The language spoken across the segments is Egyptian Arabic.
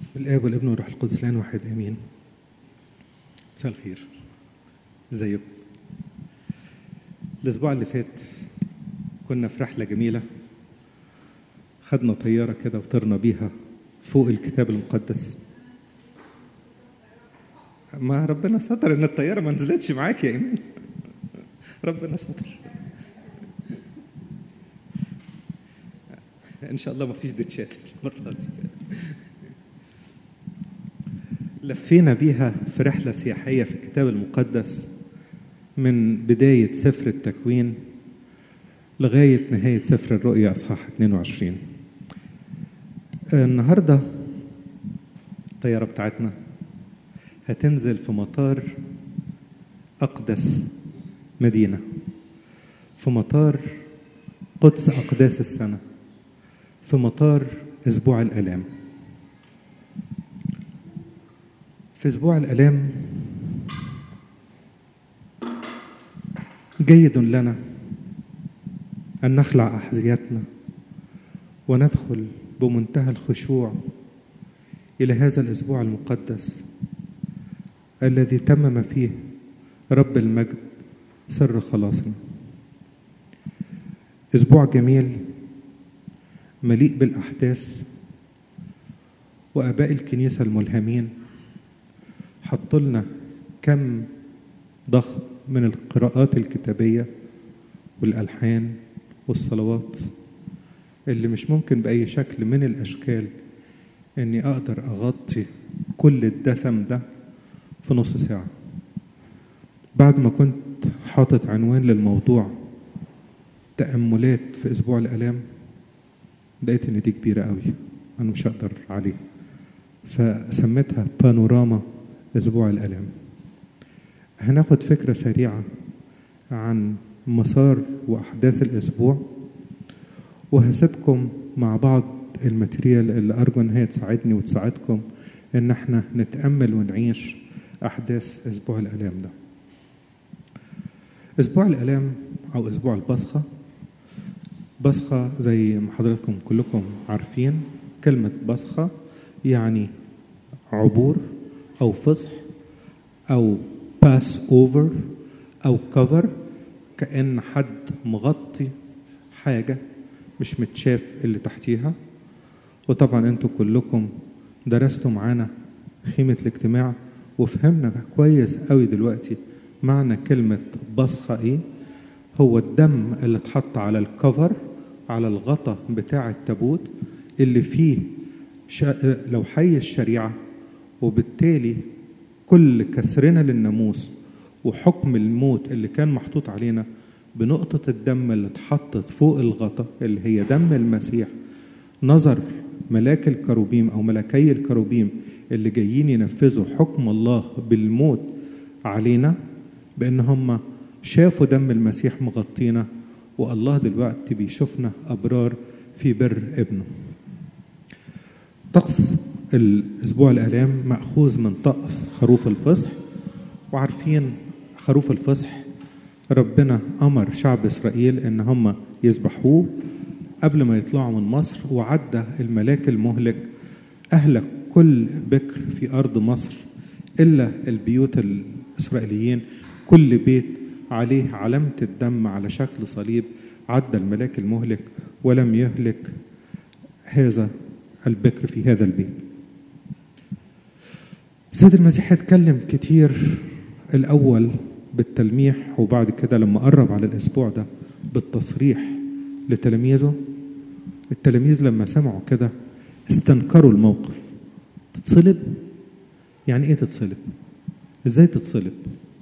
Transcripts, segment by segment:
بسم الاب والابن والروح القدس الان واحد امين مساء الخير ازيكم الاسبوع اللي فات كنا في رحله جميله خدنا طياره كده وطرنا بيها فوق الكتاب المقدس ما ربنا ستر ان الطياره ما نزلتش معاك يا ايمان ربنا ستر ان شاء الله ما فيش ديتشات المره دي لفينا بيها في رحله سياحيه في الكتاب المقدس من بدايه سفر التكوين لغايه نهايه سفر الرؤيا اصحاح 22 النهارده الطياره بتاعتنا هتنزل في مطار اقدس مدينه في مطار قدس اقداس السنه في مطار اسبوع الالام في اسبوع الالام جيد لنا ان نخلع احذيتنا وندخل بمنتهى الخشوع الى هذا الاسبوع المقدس الذي تمم فيه رب المجد سر خلاصنا اسبوع جميل مليء بالاحداث واباء الكنيسه الملهمين حطوا لنا كم ضخم من القراءات الكتابيه والالحان والصلوات اللي مش ممكن باي شكل من الاشكال اني اقدر اغطي كل الدثم ده في نص ساعه بعد ما كنت حاطط عنوان للموضوع تاملات في اسبوع الالام لقيت ان دي كبيره قوي انا مش هقدر عليها فسميتها بانوراما اسبوع الالام هناخد فكره سريعه عن مسار واحداث الاسبوع وهسيبكم مع بعض الماتريال اللي ارجو ان هي تساعدني وتساعدكم ان احنا نتامل ونعيش احداث اسبوع الالام ده اسبوع الالام او اسبوع البصخه بصخه زي ما حضراتكم كلكم عارفين كلمه بصخه يعني عبور او فصح او باس اوفر او كفر كان حد مغطي حاجه مش متشاف اللي تحتيها وطبعا انتوا كلكم درستوا معانا خيمه الاجتماع وفهمنا كويس قوي دلوقتي معنى كلمه بصخه ايه هو الدم اللي اتحط على الكفر على الغطا بتاع التابوت اللي فيه لو حي الشريعه وبالتالي كل كسرنا للناموس وحكم الموت اللي كان محطوط علينا بنقطة الدم اللي اتحطت فوق الغطا اللي هي دم المسيح نظر ملاك الكروبيم أو ملكي الكروبيم اللي جايين ينفذوا حكم الله بالموت علينا بأن هم شافوا دم المسيح مغطينا والله دلوقتي بيشوفنا أبرار في بر ابنه طقس الأسبوع الآلام مأخوذ من طقس خروف الفصح وعارفين خروف الفصح ربنا أمر شعب إسرائيل إن هم يذبحوه قبل ما يطلعوا من مصر وعدى الملاك المهلك أهلك كل بكر في أرض مصر إلا البيوت الإسرائيليين كل بيت عليه علامة الدم على شكل صليب عدى الملاك المهلك ولم يهلك هذا البكر في هذا البيت السيد المسيح اتكلم كتير الأول بالتلميح وبعد كده لما قرب على الأسبوع ده بالتصريح لتلاميذه التلاميذ لما سمعوا كده استنكروا الموقف تتصلب يعني ايه تتصلب ازاي تتصلب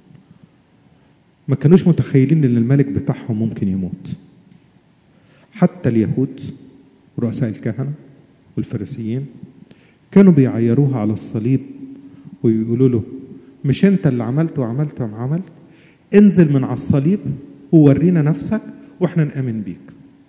ما كانوش متخيلين ان الملك بتاعهم ممكن يموت حتى اليهود رؤساء الكهنه والفريسيين كانوا بيعيروها على الصليب ويقولوا له مش انت اللي عملت وعملت وعملت انزل من على الصليب وورينا نفسك واحنا نامن بيك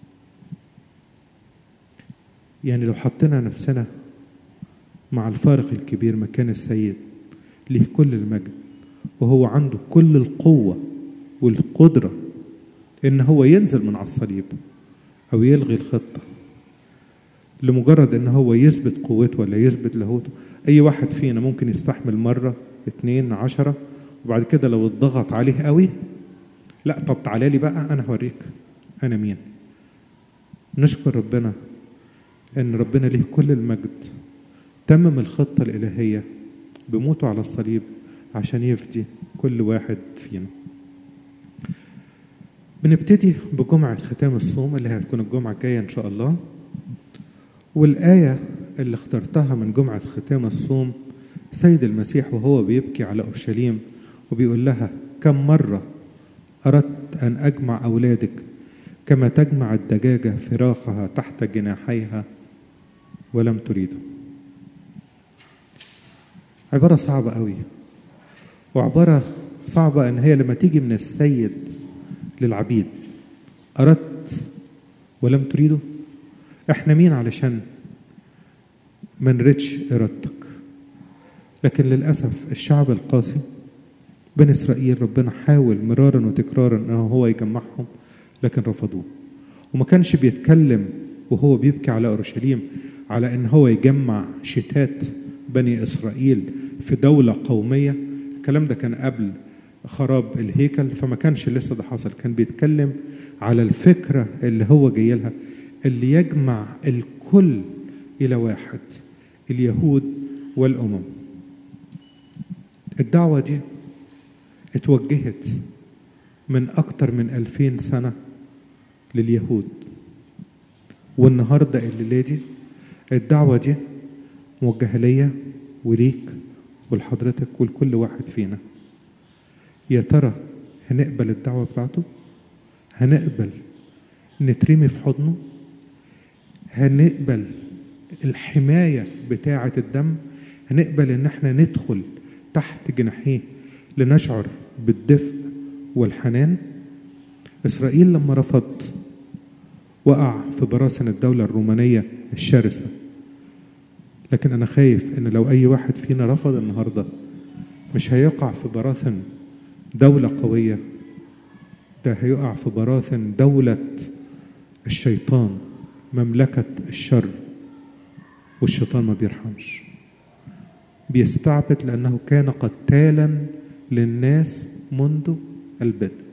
يعني لو حطينا نفسنا مع الفارق الكبير مكان السيد ليه كل المجد وهو عنده كل القوة والقدرة إن هو ينزل من على الصليب أو يلغي الخطة لمجرد ان هو يثبت قوته ولا يثبت لاهوته اي واحد فينا ممكن يستحمل مرة اتنين عشرة وبعد كده لو اتضغط عليه قوي لا طب تعالى لي بقى انا هوريك انا مين نشكر ربنا ان ربنا ليه كل المجد تمم الخطة الإلهية بموته على الصليب عشان يفدي كل واحد فينا بنبتدي بجمعة ختام الصوم اللي هتكون الجمعة الجاية إن شاء الله والآية اللي اخترتها من جمعة ختام الصوم سيد المسيح وهو بيبكي على أورشليم وبيقول لها كم مرة أردت أن أجمع أولادك كما تجمع الدجاجة فراخها تحت جناحيها ولم تريدوا عبارة صعبة قوي وعبارة صعبة إن هي لما تيجي من السيد للعبيد أردت ولم تريدوا إحنا مين علشان ما نردش إرادتك لكن للأسف الشعب القاسي بني إسرائيل ربنا حاول مرارا وتكرارا أنه هو يجمعهم لكن رفضوه وما كانش بيتكلم وهو بيبكي على أورشليم على أن هو يجمع شتات بني إسرائيل في دولة قومية الكلام ده كان قبل خراب الهيكل فما كانش لسه ده حصل كان بيتكلم على الفكرة اللي هو جاي لها اللي يجمع الكل إلى واحد اليهود والأمم الدعوة دي اتوجهت من أكتر من ألفين سنة لليهود والنهاردة الليلة دي الدعوة دي موجهة ليا وليك ولحضرتك ولكل واحد فينا يا ترى هنقبل الدعوة بتاعته هنقبل نترمي في حضنه هنقبل الحماية بتاعة الدم هنقبل ان احنا ندخل تحت جناحيه لنشعر بالدفء والحنان اسرائيل لما رفض وقع في براسن الدولة الرومانية الشرسة لكن أنا خايف إن لو أي واحد فينا رفض النهاردة مش هيقع في براثن دولة قوية ده هيقع في براثن دولة الشيطان مملكة الشر والشيطان ما بيرحمش بيستعبد لأنه كان قتالا للناس منذ البدء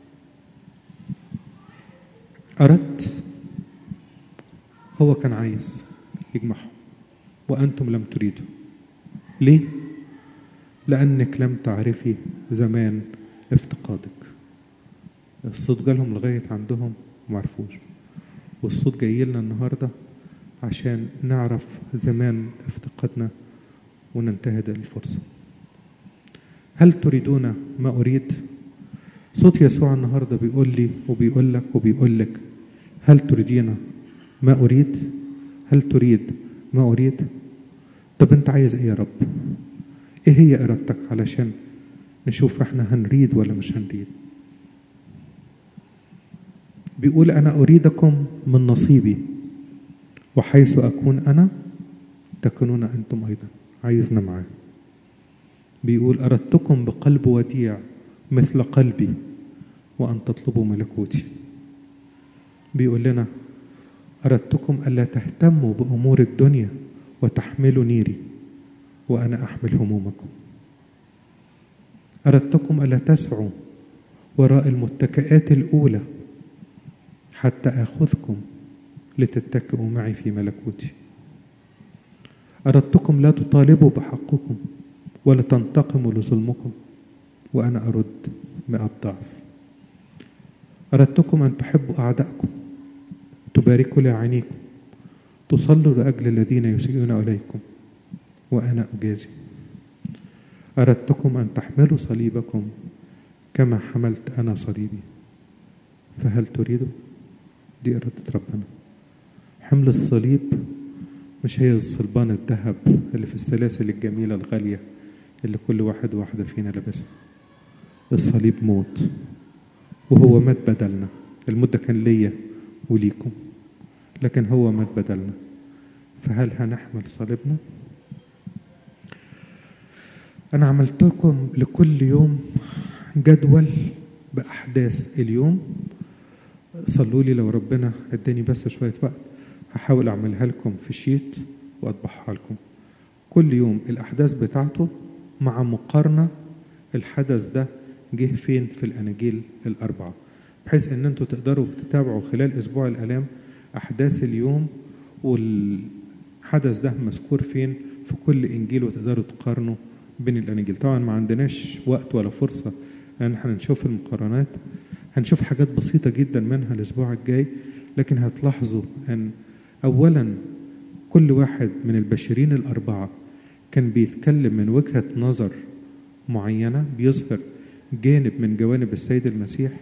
أردت هو كان عايز يجمعهم وأنتم لم تريدوا ليه؟ لأنك لم تعرفي زمان افتقادك الصوت جالهم لغاية عندهم ومعرفوش والصوت جاي لنا النهاردة عشان نعرف زمان افتقادنا وننتهز الفرصة هل تريدون ما أريد؟ صوت يسوع النهارده بيقول لي وبيقول لك وبيقول لك هل تريدين ما اريد؟ هل تريد ما اريد؟ طب انت عايز ايه يا رب؟ ايه هي ارادتك علشان نشوف احنا هنريد ولا مش هنريد؟ بيقول انا اريدكم من نصيبي وحيث اكون انا تكونون انتم ايضا عايزنا معاه بيقول اردتكم بقلب وديع مثل قلبي وأن تطلبوا ملكوتي بيقول لنا أردتكم ألا تهتموا بأمور الدنيا وتحملوا نيري وأنا أحمل همومكم أردتكم ألا تسعوا وراء المتكئات الأولى حتى آخذكم لتتكئوا معي في ملكوتي أردتكم لا تطالبوا بحقكم ولا تنتقموا لظلمكم وأنا أرد مئة ضعف أردتكم أن تحبوا أعدائكم تباركوا لعينيكم تصلوا لأجل الذين يسيئون إليكم وأنا أجازي أردتكم أن تحملوا صليبكم كما حملت أنا صليبي فهل تريدوا؟ دي إرادة ربنا حمل الصليب مش هي الصلبان الذهب اللي في السلاسل الجميلة الغالية اللي كل واحد واحدة فينا لابسها الصليب موت وهو مات بدلنا المدة كان ليا وليكم لكن هو مات بدلنا فهل هنحمل صليبنا أنا عملت لكم لكل يوم جدول بأحداث اليوم صلوا لي لو ربنا اداني بس شوية وقت هحاول أعملها لكم في شيت وأطبعها لكم كل يوم الأحداث بتاعته مع مقارنة الحدث ده جه فين في الأناجيل الأربعة بحيث إن أنتوا تقدروا تتابعوا خلال أسبوع الآلام أحداث اليوم والحدث ده مذكور فين في كل إنجيل وتقدروا تقارنوا بين الأناجيل طبعا ما عندناش وقت ولا فرصة ان احنا نشوف المقارنات هنشوف حاجات بسيطة جدا منها الأسبوع الجاي لكن هتلاحظوا أن أولا كل واحد من البشرين الأربعة كان بيتكلم من وجهة نظر معينة بيظهر جانب من جوانب السيد المسيح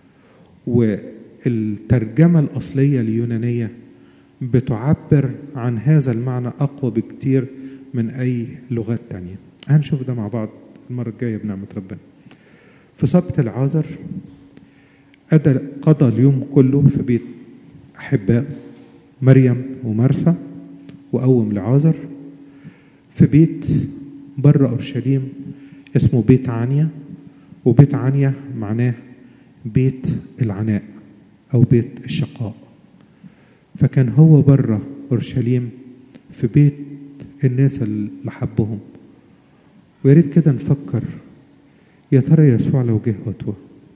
والترجمة الأصلية اليونانية بتعبر عن هذا المعنى أقوى بكتير من أي لغات تانية هنشوف ده مع بعض المرة الجاية بنعمة ربنا في سبت العازر أدى قضى اليوم كله في بيت أحباء مريم ومرسى وقوم لعازر في بيت بره أورشليم اسمه بيت عنيا وبيت عنيا معناه بيت العناء أو بيت الشقاء فكان هو بره أورشليم في بيت الناس اللي حبهم ويا ريت كده نفكر يا ترى يسوع لو جه أتوى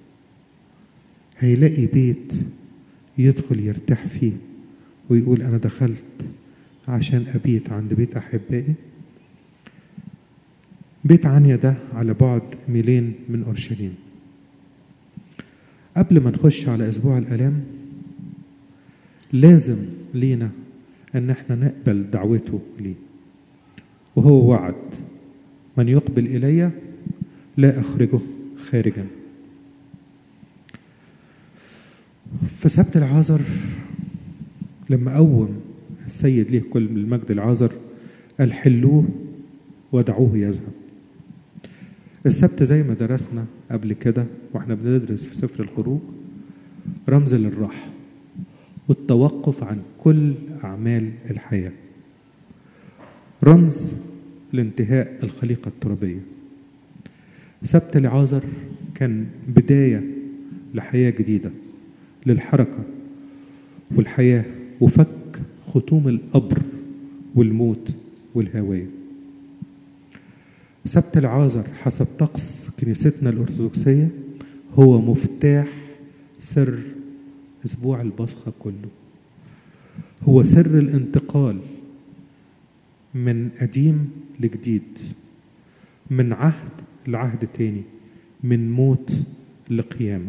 هيلاقي بيت يدخل يرتاح فيه ويقول أنا دخلت عشان أبيت عند بيت أحبائي بيت عنيا ده على بعد ميلين من أورشليم قبل ما نخش على أسبوع الآلام لازم لينا أن احنا نقبل دعوته ليه وهو وعد من يقبل إلي لا أخرجه خارجا في سبت العازر لما قوم السيد ليه كل المجد العازر قال حلوه ودعوه يذهب السبت زي ما درسنا قبل كده واحنا بندرس في سفر الخروج رمز للراحة والتوقف عن كل أعمال الحياة رمز لانتهاء الخليقة الترابية سبت العازر كان بداية لحياة جديدة للحركة والحياة وفك ختوم القبر والموت والهواية سبت العازر حسب طقس كنيستنا الأرثوذكسية هو مفتاح سر أسبوع البصخة كله هو سر الانتقال من قديم لجديد من عهد لعهد تاني من موت لقيامة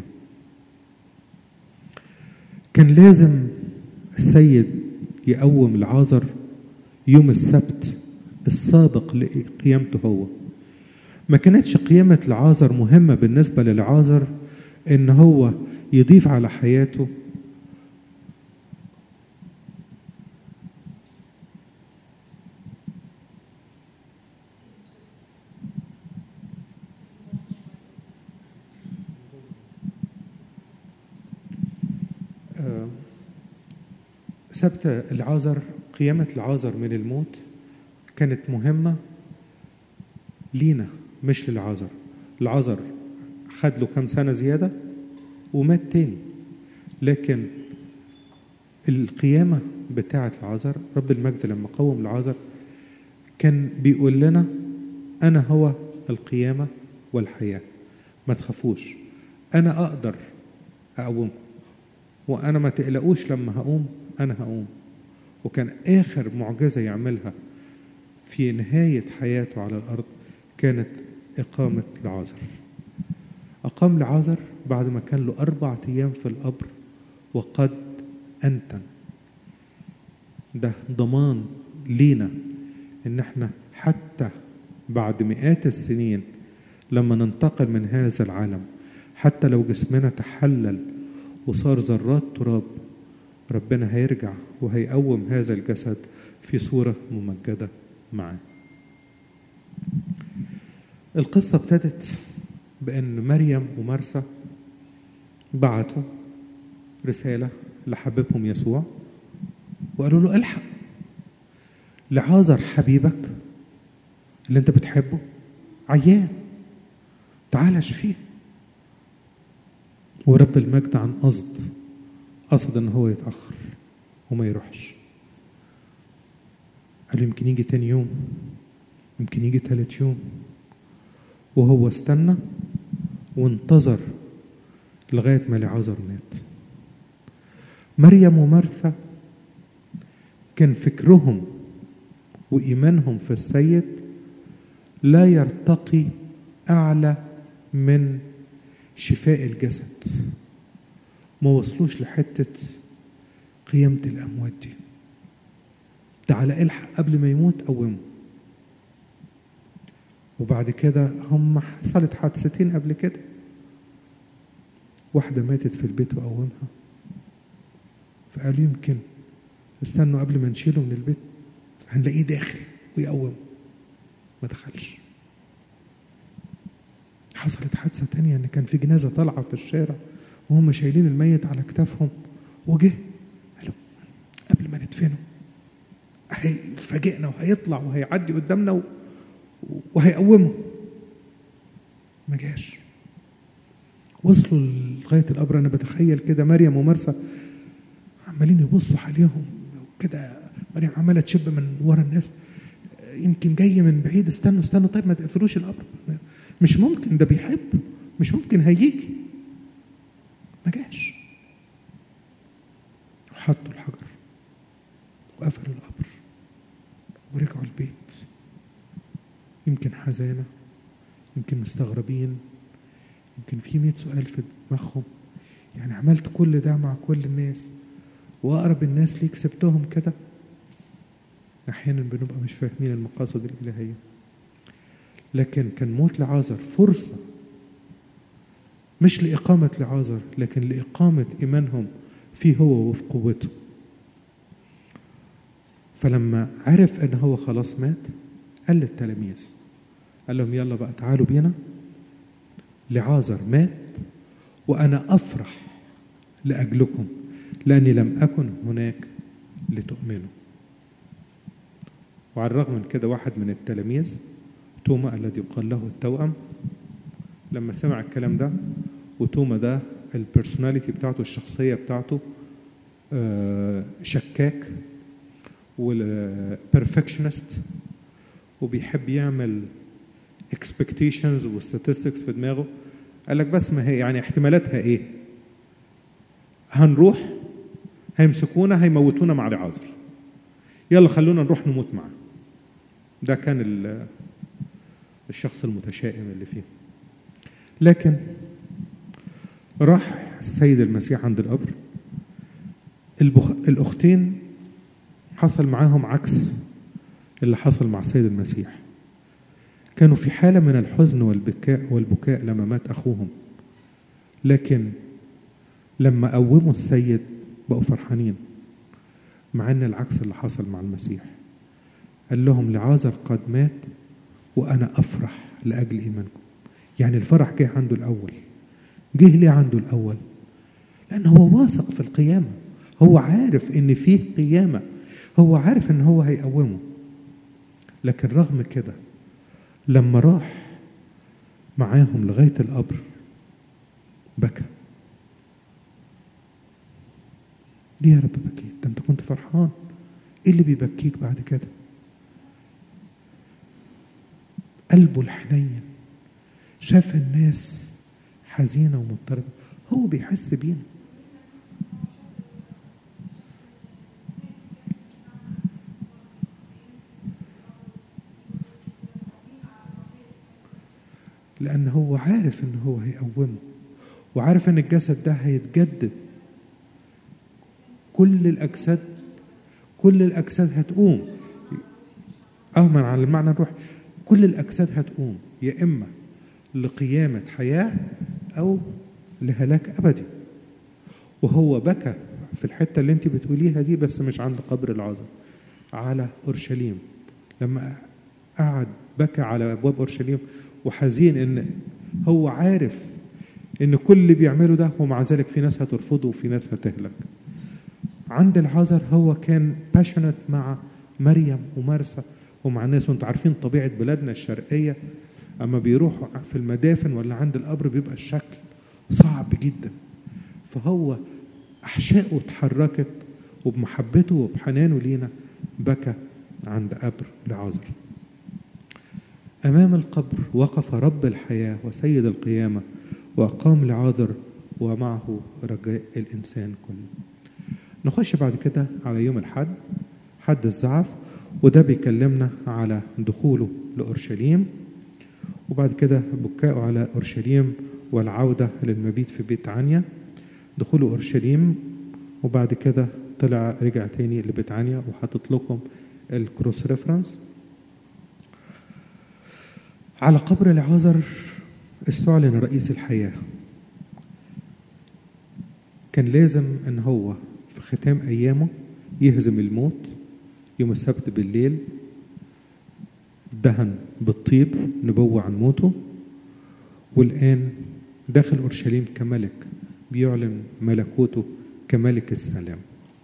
كان لازم السيد يقوم العازر يوم السبت السابق لقيامته هو ما كانتش قيامة العازر مهمة بالنسبة للعازر إن هو يضيف على حياته سبت العازر قيامة العازر من الموت كانت مهمة لينا مش للعازر العازر خد له كام سنة زيادة ومات تاني لكن القيامة بتاعة العازر رب المجد لما قوم العازر كان بيقول لنا أنا هو القيامة والحياة ما تخافوش أنا أقدر أقومكم وأنا ما تقلقوش لما هقوم أنا هقوم وكان آخر معجزة يعملها في نهاية حياته على الأرض كانت إقامة لعازر أقام لعازر بعد ما كان له أربع أيام في القبر وقد أنتن ده ضمان لينا إن احنا حتى بعد مئات السنين لما ننتقل من هذا العالم حتى لو جسمنا تحلل وصار ذرات تراب ربنا هيرجع وهيقوم هذا الجسد في صورة ممجدة معاه القصة ابتدت بأن مريم ومرسى بعتوا رسالة لحبيبهم يسوع وقالوا له الحق لعازر حبيبك اللي انت بتحبه عيان تعال اشفيه ورب المجد عن قصد قصد ان هو يتاخر وما يروحش قال له يمكن يجي تاني يوم يمكن يجي تالت يوم وهو استنى وانتظر لغاية ما لعازر مات مريم ومرثا كان فكرهم وإيمانهم في السيد لا يرتقي أعلى من شفاء الجسد ما وصلوش لحتة قيامة الأموات دي ده على الحق قبل ما يموت قومه وبعد كده هم حصلت حادثتين قبل كده واحدة ماتت في البيت وقومها فقالوا يمكن استنوا قبل ما نشيله من البيت هنلاقيه داخل ويقوم ما دخلش حصلت حادثة تانية إن كان في جنازة طالعة في الشارع وهم شايلين الميت على كتافهم وجه قالوا قبل ما ندفنه هيفاجئنا وهيطلع وهيعدي قدامنا و... وهيقومه ما جاش وصلوا لغاية القبر أنا بتخيل كده مريم ومرسى عمالين يبصوا عليهم كده مريم عمالة تشب من ورا الناس يمكن جاي من بعيد استنوا استنوا طيب ما تقفلوش القبر مش ممكن ده بيحب مش ممكن هيجي ما جاش وحطوا الحجر وقفلوا القبر ورجعوا البيت يمكن حزانة يمكن مستغربين يمكن في مئة سؤال في دماغهم يعني عملت كل ده مع كل الناس وأقرب الناس ليك سبتهم كده أحيانا بنبقى مش فاهمين المقاصد الإلهية لكن كان موت لعازر فرصة مش لإقامة لعازر لكن لإقامة إيمانهم فيه هو وفي قوته فلما عرف ان هو خلاص مات قال للتلاميذ قال لهم يلا بقى تعالوا بينا لعازر مات وانا افرح لاجلكم لاني لم اكن هناك لتؤمنوا وعلى الرغم من كده واحد من التلاميذ توما الذي يقال له التوأم لما سمع الكلام ده وتوما ده البرسوناليتي بتاعته الشخصية بتاعته شكاك والبرفكشنست وبيحب يعمل اكسبكتيشنز وستاتستكس في دماغه قال لك بس ما هي يعني احتمالاتها ايه؟ هنروح هيمسكونا هيموتونا مع العذر يلا خلونا نروح نموت معاه ده كان الشخص المتشائم اللي فيه لكن راح السيد المسيح عند القبر البخ... الاختين حصل معاهم عكس اللي حصل مع السيد المسيح كانوا في حاله من الحزن والبكاء والبكاء لما مات اخوهم لكن لما قوموا السيد بقوا فرحانين مع ان العكس اللي حصل مع المسيح قال لهم لعازر قد مات وانا افرح لاجل ايمانكم يعني الفرح جه عنده الاول جه ليه عنده الاول لان هو واثق في القيامه هو عارف ان فيه قيامه هو عارف ان هو هيقومه لكن رغم كده لما راح معاهم لغايه القبر بكى ليه يا رب بكيت ده انت كنت فرحان ايه اللي بيبكيك بعد كده قلبه الحنين شاف الناس حزينه ومضطربه هو بيحس بينا لأن هو عارف إن هو هيقومه وعارف إن الجسد ده هيتجدد كل الأجساد كل الأجساد هتقوم أه من على المعنى نروح كل الأجساد هتقوم يا إما لقيامة حياة أو لهلاك أبدي وهو بكى في الحتة اللي أنت بتقوليها دي بس مش عند قبر العظم على أورشليم لما قعد بكى على أبواب أورشليم وحزين ان هو عارف ان كل اللي بيعمله ده ومع ذلك في ناس هترفضه وفي ناس هتهلك عند العذر هو كان باشنت مع مريم ومرسى ومع الناس وانتوا عارفين طبيعه بلادنا الشرقيه اما بيروحوا في المدافن ولا عند القبر بيبقى الشكل صعب جدا فهو احشائه اتحركت وبمحبته وبحنانه لينا بكى عند قبر لعازر أمام القبر وقف رب الحياة وسيد القيامة وأقام لعازر ومعه رجاء الإنسان كله نخش بعد كده على يوم الحد حد الزعف وده بيكلمنا على دخوله لأورشليم وبعد كده بكاءه على أورشليم والعودة للمبيت في بيت عنيا دخوله أورشليم وبعد كده طلع رجع تاني لبيت عنيا وحاطط لكم الكروس ريفرنس على قبر العازر استعلن رئيس الحياة كان لازم ان هو في ختام ايامه يهزم الموت يوم السبت بالليل دهن بالطيب نبوة عن موته والآن داخل أورشليم كملك بيعلن ملكوته كملك السلام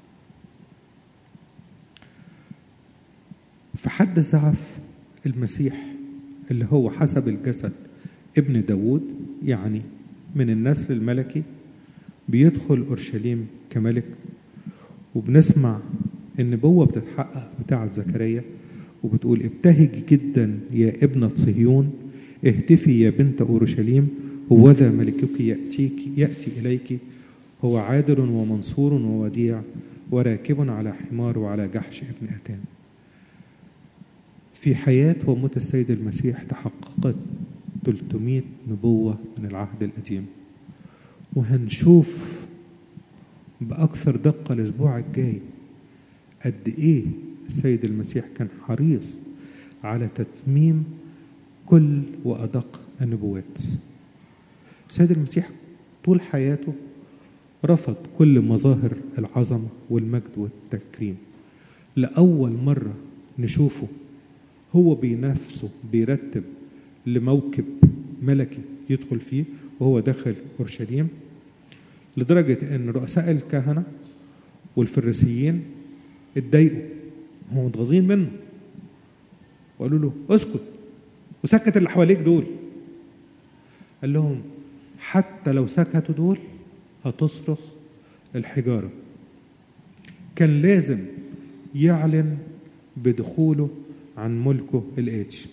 في حد زعف المسيح اللي هو حسب الجسد ابن داوود يعني من النسل الملكي بيدخل أورشليم كملك وبنسمع النبوة بتتحقق بتاعة زكريا وبتقول ابتهج جدا يا ابنة صهيون اهتفي يا بنت أورشليم هوذا ملكك يأتيك يأتي إليك هو عادل ومنصور ووديع وراكب على حمار وعلى جحش ابن أتان في حياة وموت السيد المسيح تحققت 300 نبوة من العهد القديم وهنشوف بأكثر دقة الأسبوع الجاي قد إيه السيد المسيح كان حريص على تتميم كل وأدق النبوات السيد المسيح طول حياته رفض كل مظاهر العظمة والمجد والتكريم لأول مرة نشوفه هو بنفسه بيرتب لموكب ملكي يدخل فيه وهو داخل أورشليم لدرجة أن رؤساء الكهنة والفريسيين اتضايقوا هم متغاظين منه وقالوا له اسكت وسكت اللي حواليك دول قال لهم حتى لو سكتوا دول هتصرخ الحجارة كان لازم يعلن بدخوله عن ملكه الآتي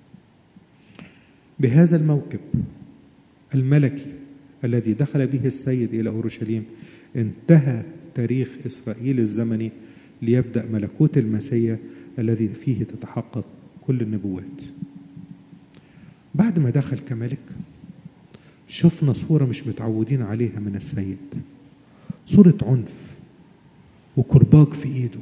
بهذا الموكب الملكي الذي دخل به السيد إلى أورشليم انتهى تاريخ إسرائيل الزمني ليبدأ ملكوت المسيا الذي فيه تتحقق كل النبوات بعد ما دخل كملك شفنا صورة مش متعودين عليها من السيد صورة عنف وكرباج في ايده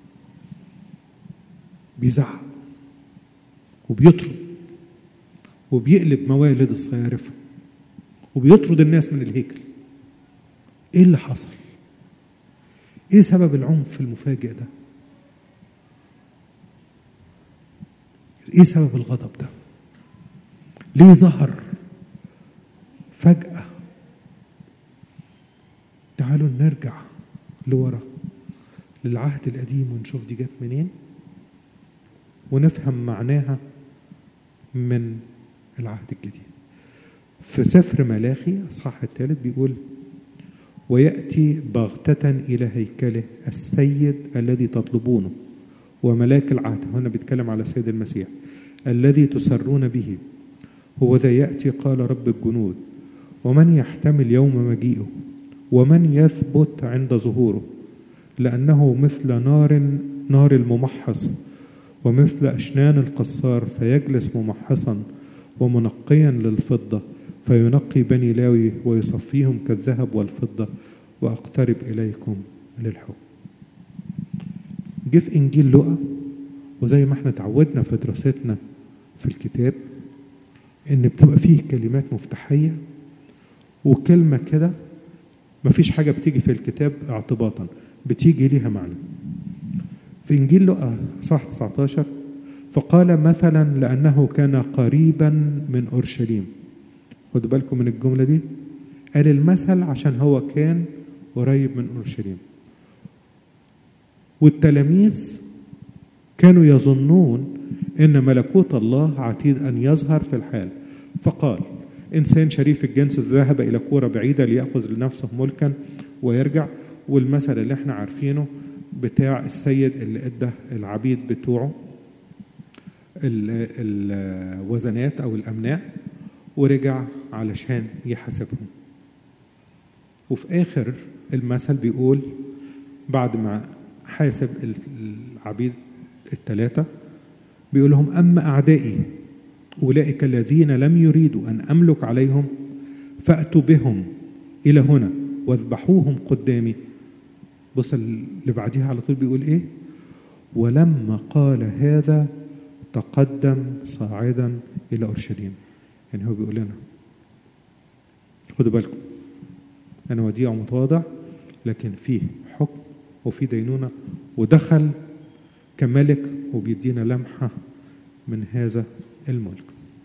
بيزعق وبيطرد وبيقلب موالد الصيارفة وبيطرد الناس من الهيكل ايه اللي حصل ايه سبب العنف المفاجئ ده ايه سبب الغضب ده ليه ظهر فجأة تعالوا نرجع لورا للعهد القديم ونشوف دي جت منين ونفهم معناها من العهد الجديد في سفر ملاخي اصحاح الثالث بيقول وياتي بغته الى هيكله السيد الذي تطلبونه وملاك العهد هنا بيتكلم على السيد المسيح الذي تسرون به هو ذا ياتي قال رب الجنود ومن يحتمل يوم مجيئه ومن يثبت عند ظهوره لانه مثل نار نار الممحص ومثل أشنان القصار فيجلس ممحصا ومنقيا للفضة فينقي بني لاوي ويصفيهم كالذهب والفضة وأقترب إليكم للحكم جه في إنجيل لقا وزي ما احنا تعودنا في دراستنا في الكتاب إن بتبقى فيه كلمات مفتاحية وكلمة كده مفيش حاجة بتيجي في الكتاب اعتباطا بتيجي ليها معنى في إنجيل لقا صح 19 فقال مثلا لأنه كان قريبا من أورشليم خدوا بالكم من الجملة دي قال المثل عشان هو كان قريب من أورشليم والتلاميذ كانوا يظنون ان ملكوت الله عتيد ان يظهر في الحال فقال انسان شريف الجنس ذهب الى كوره بعيده لياخذ لنفسه ملكا ويرجع والمثل اللي احنا عارفينه بتاع السيد اللي ادى العبيد بتوعه ال- الوزنات او الامناء ورجع علشان يحاسبهم وفي اخر المثل بيقول بعد ما حاسب العبيد الثلاثه بيقول لهم اما اعدائي اولئك الذين لم يريدوا ان املك عليهم فاتوا بهم الى هنا واذبحوهم قدامي بص اللي بعديها على طول بيقول ايه ولما قال هذا تقدم صاعدا الى اورشليم يعني هو بيقول لنا خدوا بالكم انا وديع ومتواضع لكن فيه حكم وفي دينونه ودخل كملك وبيدينا لمحه من هذا الملك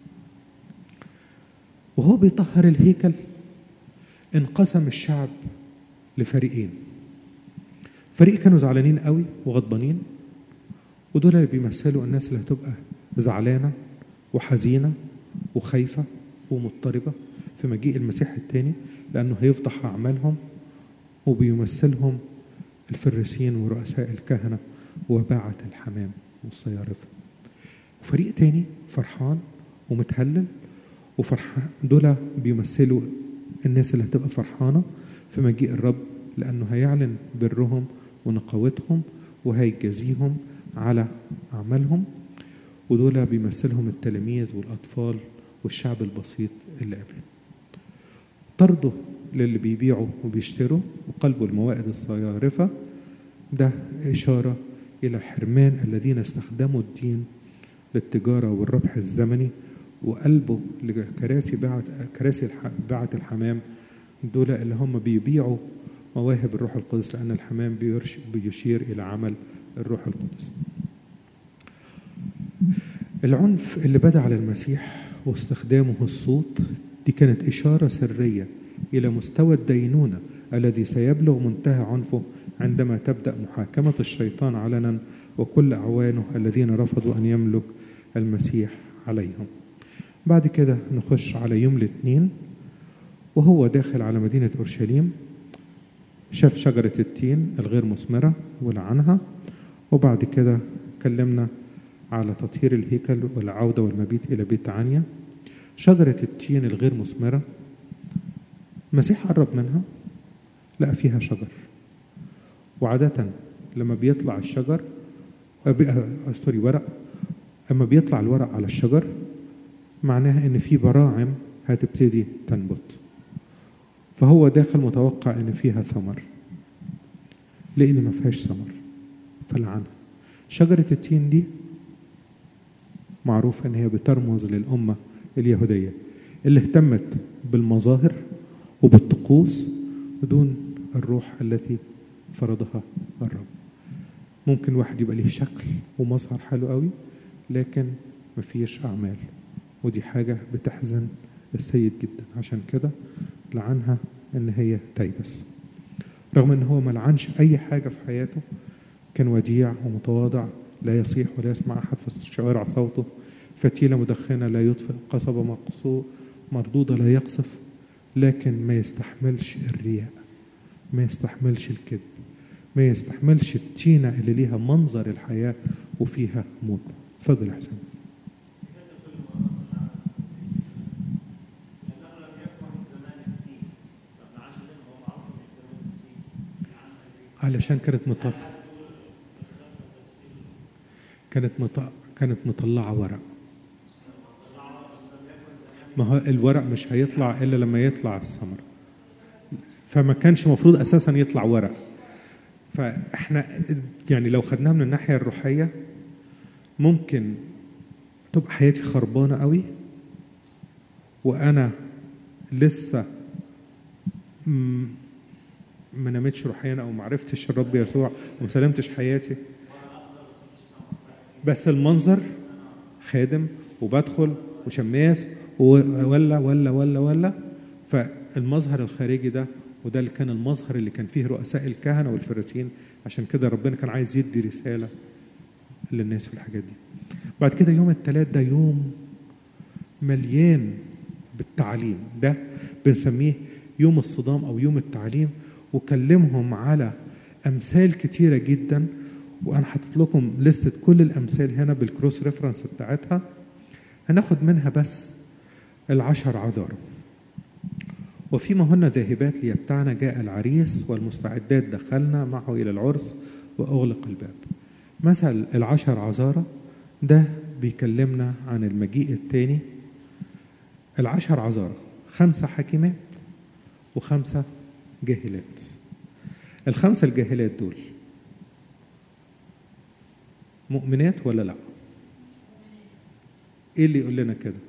وهو بيطهر الهيكل انقسم الشعب لفريقين فريق كانوا زعلانين قوي وغضبانين ودول اللي بيمثلوا الناس اللي هتبقى زعلانه وحزينه وخايفه ومضطربه في مجيء المسيح الثاني لانه هيفضح اعمالهم وبيمثلهم الفريسين ورؤساء الكهنه وباعة الحمام والصيارفه وفريق تاني فرحان ومتهلل وفرحان دول بيمثلوا الناس اللي هتبقى فرحانه في مجيء الرب لانه هيعلن برهم ونقاوتهم وهيجازيهم على اعمالهم ودول بيمثلهم التلاميذ والاطفال والشعب البسيط اللي قبله طرده للي بيبيعوا وبيشتروا وقلبوا الموائد الصيارفة ده إشارة إلى حرمان الذين استخدموا الدين للتجارة والربح الزمني وقلبوا لكراسي باعة كراسي الح- باعة الحمام دول اللي هم بيبيعوا مواهب الروح القدس لأن الحمام بيرش- بيشير إلى عمل الروح القدس العنف اللي بدا على المسيح واستخدامه الصوت دي كانت إشارة سرية إلى مستوى الدينونة الذي سيبلغ منتهى عنفه عندما تبدأ محاكمة الشيطان علنا وكل أعوانه الذين رفضوا أن يملك المسيح عليهم بعد كده نخش على يوم الاثنين وهو داخل على مدينة أورشليم شاف شجرة التين الغير مثمرة ولعنها وبعد كده كلمنا على تطهير الهيكل والعودة والمبيت إلى بيت عنيا شجرة التين الغير مثمرة المسيح قرب منها لقى فيها شجر وعادة لما بيطلع الشجر آه، بي- آه، سوري ورق اما بيطلع الورق على الشجر معناها ان في براعم هتبتدي تنبت فهو داخل متوقع ان فيها ثمر لان ما فيهاش ثمر فلعنها شجرة التين دي معروف ان هي بترمز للامه اليهوديه اللي اهتمت بالمظاهر وبالطقوس دون الروح التي فرضها الرب ممكن واحد يبقى ليه شكل ومظهر حلو قوي لكن مفيش اعمال ودي حاجه بتحزن السيد جدا عشان كده لعنها ان هي تيبس رغم ان هو ما لعنش اي حاجه في حياته كان وديع ومتواضع لا يصيح ولا يسمع احد في الشوارع صوته فتيله مدخنه لا يطفئ قصبه مقصو مردوده لا يقصف لكن ما يستحملش الرياء ما يستحملش الكذب ما يستحملش التينه اللي ليها منظر الحياه وفيها موت اتفضل يا حسين لأنه لم يكن زمان التين طب عشان هو معروف إنه يسموه التين علشان كانت مط... كانت مط... كانت مطلعه ورق ما هو الورق مش هيطلع الا لما يطلع الثمر فما كانش المفروض اساسا يطلع ورق فاحنا يعني لو خدناها من الناحيه الروحيه ممكن تبقى حياتي خربانه قوي وانا لسه م- ما نمتش روحيا او ما عرفتش الرب يسوع وما سلمتش حياتي بس المنظر خادم وبدخل وشماس و- ولا ولا ولا ولا فالمظهر الخارجي ده وده اللي كان المظهر اللي كان فيه رؤساء الكهنه والفريسيين عشان كده ربنا كان عايز يدي رساله للناس في الحاجات دي بعد كده يوم الثلاث ده يوم مليان بالتعليم ده بنسميه يوم الصدام او يوم التعليم وكلمهم على امثال كتيره جدا وانا حاطط لكم لستة كل الامثال هنا بالكروس ريفرنس بتاعتها هناخد منها بس العشر عذارى وفيما هن ذاهبات ليبتعن جاء العريس والمستعدات دخلنا معه الى العرس واغلق الباب مثل العشر عذارى ده بيكلمنا عن المجيء الثاني العشر عذارى خمسة حكيمات وخمسة جاهلات الخمسة الجاهلات دول مؤمنات ولا لا ايه اللي يقول لنا كده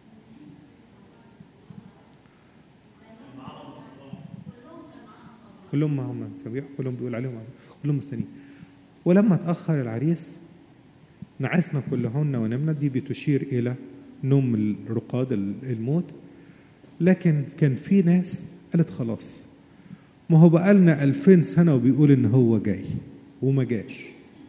كلهم معهم مصابيح كلهم بيقول عليهم كلهم مستنيين ولما تأخر العريس نعسنا كلهن ونمنا دي بتشير إلى نوم الرقاد الموت لكن كان في ناس قالت خلاص ما هو بقالنا ألفين سنة وبيقول إن هو جاي وما جاش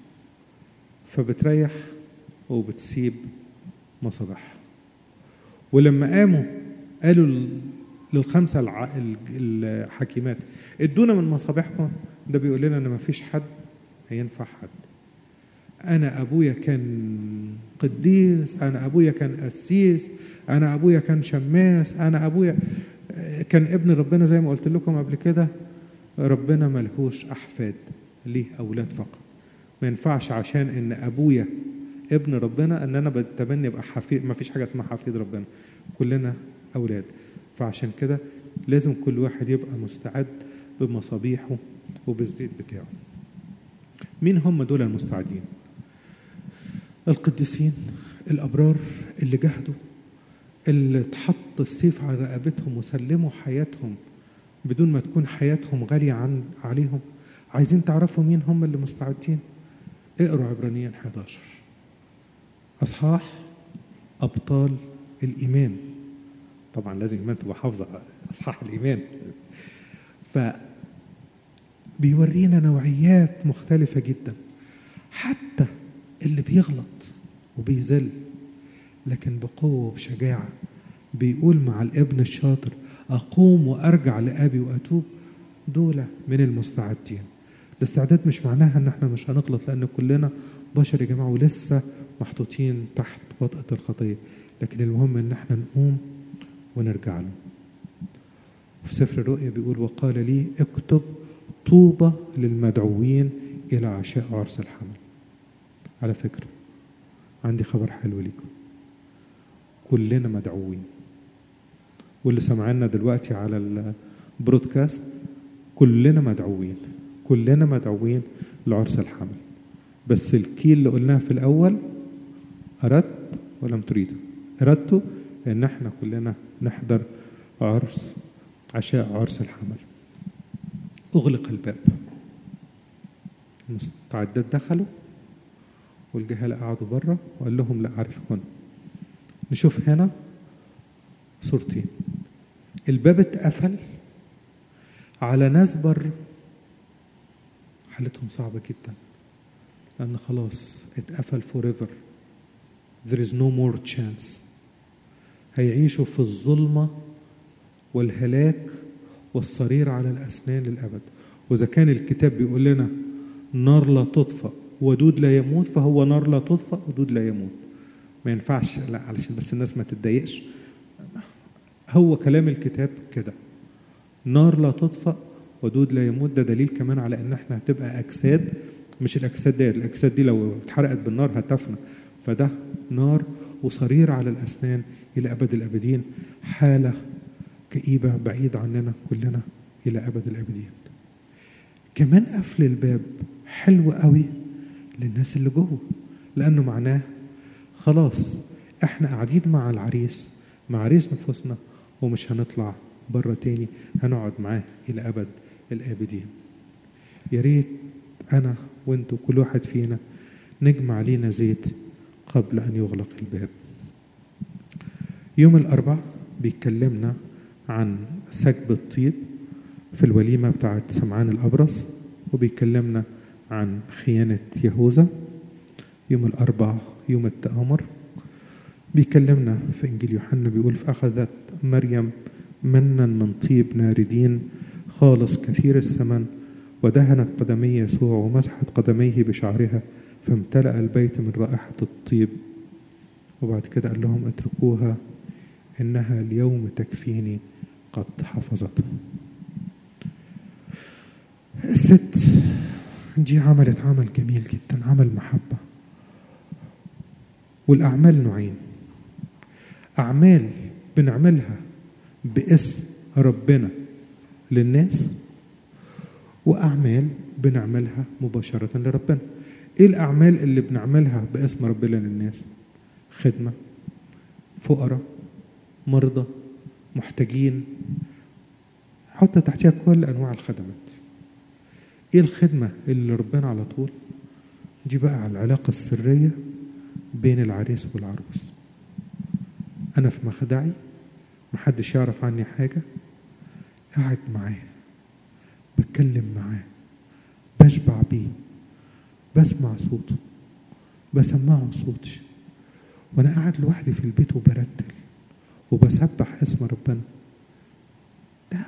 فبتريح وبتسيب مصابيحها ولما قاموا قالوا للخمسة الع... الحكيمات ادونا من مصابيحكم ده بيقول لنا ان ما فيش حد هينفع حد انا ابويا كان قديس انا ابويا كان قسيس انا ابويا كان شماس انا ابويا كان ابن ربنا زي ما قلت لكم قبل كده ربنا ملهوش احفاد ليه اولاد فقط ما ينفعش عشان ان ابويا ابن ربنا ان انا بتبني ابقى حفيد ما فيش حاجه اسمها حفيد ربنا كلنا اولاد فعشان كده لازم كل واحد يبقى مستعد بمصابيحه وبالزيت بتاعه مين هم دول المستعدين القديسين الابرار اللي جهدوا اللي اتحط السيف على رقبتهم وسلموا حياتهم بدون ما تكون حياتهم غاليه عن عليهم عايزين تعرفوا مين هم اللي مستعدين اقروا عبرانيين 11 اصحاح ابطال الايمان طبعا لازم الايمان تبقى حافظه اصحاح الايمان ف بيورينا نوعيات مختلفة جدا حتى اللي بيغلط وبيذل لكن بقوة وبشجاعة بيقول مع الابن الشاطر أقوم وأرجع لأبي وأتوب دول من المستعدين الاستعداد مش معناها ان احنا مش هنغلط لان كلنا بشر يا جماعه ولسه محطوطين تحت وطأة الخطيه لكن المهم ان احنا نقوم ونرجع له في سفر الرؤيا بيقول وقال لي اكتب طوبى للمدعوين إلى عشاء عرس الحمل على فكرة عندي خبر حلو ليكم كلنا مدعوين واللي سمعنا دلوقتي على البرودكاست كلنا مدعوين كلنا مدعوين لعرس الحمل بس الكي اللي قلناه في الأول أردت ولم تريدوا أردت إن احنا كلنا نحضر عرس عشاء عرس الحمل أغلق الباب المستعدات دخلوا والجهال قعدوا بره وقال لهم لا أعرفكن نشوف هنا صورتين الباب اتقفل على ناس بره حالتهم صعبة جدا لأن خلاص اتقفل forever there is no more chance هيعيشوا في الظلمة والهلاك والصرير على الأسنان للأبد وإذا كان الكتاب بيقول لنا نار لا تطفأ ودود لا يموت فهو نار لا تطفأ ودود لا يموت ما ينفعش لا علشان بس الناس ما تتضايقش هو كلام الكتاب كده نار لا تطفأ ودود لا يموت ده دليل كمان على ان احنا هتبقى اجساد مش الاجساد ديت الاجساد دي لو اتحرقت بالنار هتفنى فده نار وصرير على الاسنان الى ابد الابدين حاله كئيبه بعيد عننا كلنا الى ابد الابدين كمان قفل الباب حلو قوي للناس اللي جوه لانه معناه خلاص احنا قاعدين مع العريس مع عريس نفوسنا ومش هنطلع بره تاني هنقعد معاه الى ابد الابدين يا ريت انا وانتوا كل واحد فينا نجمع لينا زيت قبل ان يغلق الباب يوم الاربع بيكلمنا عن سكب الطيب في الوليمه بتاعت سمعان الابرص وبيكلمنا عن خيانه يهوذا يوم الاربع يوم التآمر بيكلمنا في انجيل يوحنا بيقول فاخذت مريم منا من طيب ناردين خالص كثير الثمن ودهنت قدمي يسوع ومسحت قدميه بشعرها فامتلأ البيت من رائحة الطيب وبعد كده قال لهم اتركوها إنها اليوم تكفيني قد حفظته الست دي عملت عمل جميل جدا عمل محبة والأعمال نوعين أعمال بنعملها باسم ربنا للناس وأعمال بنعملها مباشرة لربنا إيه الأعمال اللي بنعملها باسم ربنا للناس خدمة فقراء مرضى محتاجين حط تحتها كل أنواع الخدمات إيه الخدمة اللي ربنا على طول دي بقى على العلاقة السرية بين العريس والعروس أنا في مخدعي محدش يعرف عني حاجة قاعد معاه بتكلم معاه بشبع بيه بسمع صوته بسمعه صوتي وانا قاعد لوحدي في البيت وبرتل وبسبح اسم ربنا ده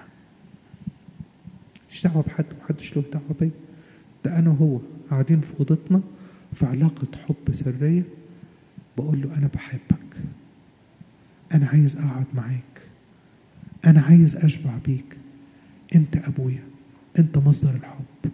مش دعوه بحد محدش له دعوه بيا ده انا وهو قاعدين في اوضتنا في علاقه حب سريه بقول له انا بحبك انا عايز اقعد معاك انا عايز اشبع بيك انت ابويا انت مصدر الحب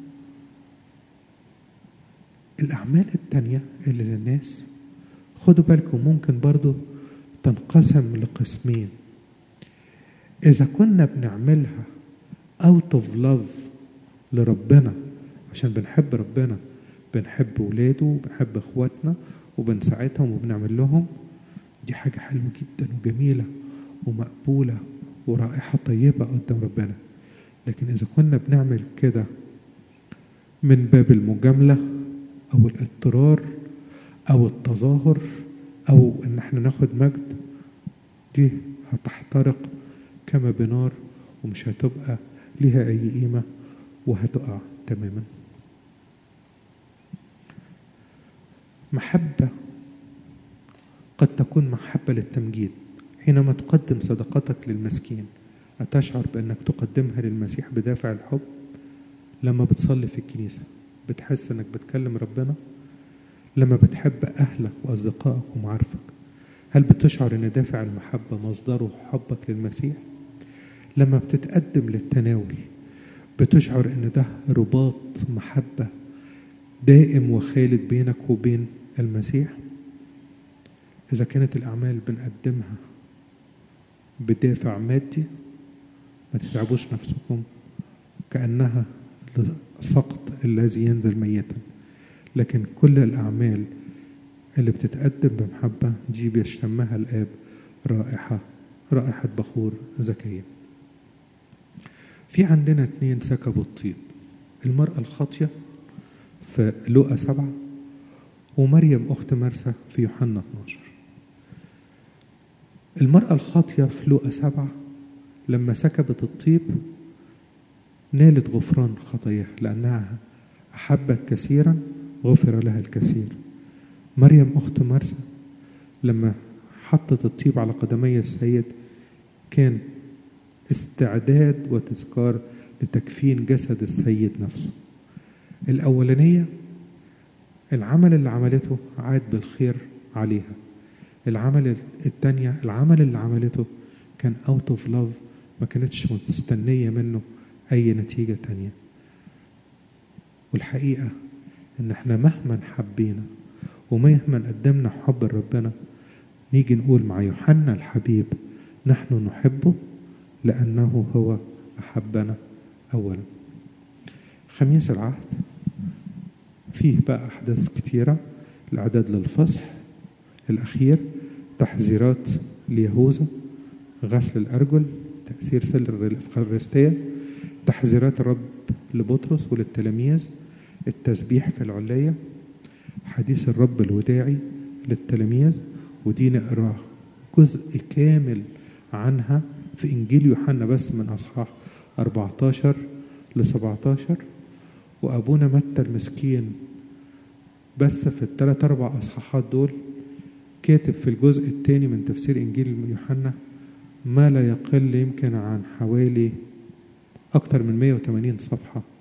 الاعمال التانية اللي للناس خدوا بالكم ممكن برضو تنقسم لقسمين اذا كنا بنعملها out of love لربنا عشان بنحب ربنا بنحب ولاده وبنحب اخواتنا وبنساعدهم وبنعمل لهم دي حاجة حلوة جدا وجميلة ومقبولة ورائحة طيبة قدام ربنا لكن إذا كنا بنعمل كده من باب المجاملة أو الاضطرار أو التظاهر أو إن احنا ناخد مجد دي هتحترق كما بنار ومش هتبقى ليها أي قيمة وهتقع تماما محبة قد تكون محبة للتمجيد حينما تقدم صدقتك للمسكين أتشعر بأنك تقدمها للمسيح بدافع الحب لما بتصلي في الكنيسة بتحس أنك بتكلم ربنا لما بتحب أهلك وأصدقائك ومعارفك هل بتشعر أن دافع المحبة مصدره حبك للمسيح لما بتتقدم للتناول بتشعر أن ده رباط محبة دائم وخالد بينك وبين المسيح إذا كانت الأعمال بنقدمها بدافع مادي ما تتعبوش نفسكم كأنها السقط الذي ينزل ميتا لكن كل الأعمال اللي بتتقدم بمحبة دي بيشتمها الآب رائحة رائحة بخور زكية في عندنا اتنين سكبوا الطيب المرأة الخاطية في لوقا سبعة ومريم أخت مرسى في يوحنا 12 المرأة الخاطية في لوقا سبعة لما سكبت الطيب نالت غفران خطاياها لأنها أحبت كثيرا غفر لها الكثير مريم أخت مرسى لما حطت الطيب على قدمي السيد كان استعداد وتذكار لتكفين جسد السيد نفسه الأولانية العمل اللي عملته عاد بالخير عليها العمل التانية العمل اللي عملته كان اوت اوف لاف ما كانتش مستنية منه أي نتيجة تانية والحقيقة إن إحنا مهما حبينا ومهما قدمنا حب لربنا نيجي نقول مع يوحنا الحبيب نحن نحبه لأنه هو أحبنا أولا خميس العهد فيه بقى أحداث كتيرة الإعداد للفصح الأخير تحذيرات ليهوذا غسل الأرجل تأثير سر الإفخارستية تحذيرات الرب لبطرس وللتلاميذ التسبيح في العلية حديث الرب الوداعي للتلاميذ ودي نقراه جزء كامل عنها في إنجيل يوحنا بس من أصحاح 14 ل 17 وأبونا متى المسكين بس في الثلاث أربع أصحاحات دول كاتب في الجزء الثاني من تفسير إنجيل يوحنا ما لا يقل يمكن عن حوالي أكتر من 180 صفحة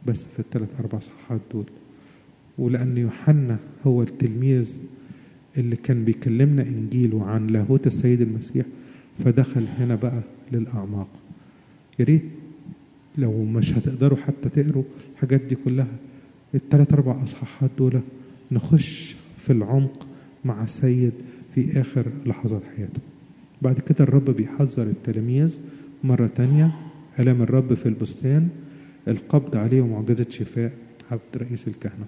بس في الثلاث أربع صحات دول ولأن يوحنا هو التلميذ اللي كان بيكلمنا إنجيله عن لاهوت السيد المسيح فدخل هنا بقى للأعماق يا ريت لو مش هتقدروا حتى تقروا الحاجات دي كلها الثلاث أربع أصحاحات دول نخش في العمق مع السيد في آخر لحظات حياته بعد كده الرب بيحذر التلاميذ مرة تانية ألام الرب في البستان القبض عليه ومعجزة شفاء عبد رئيس الكهنة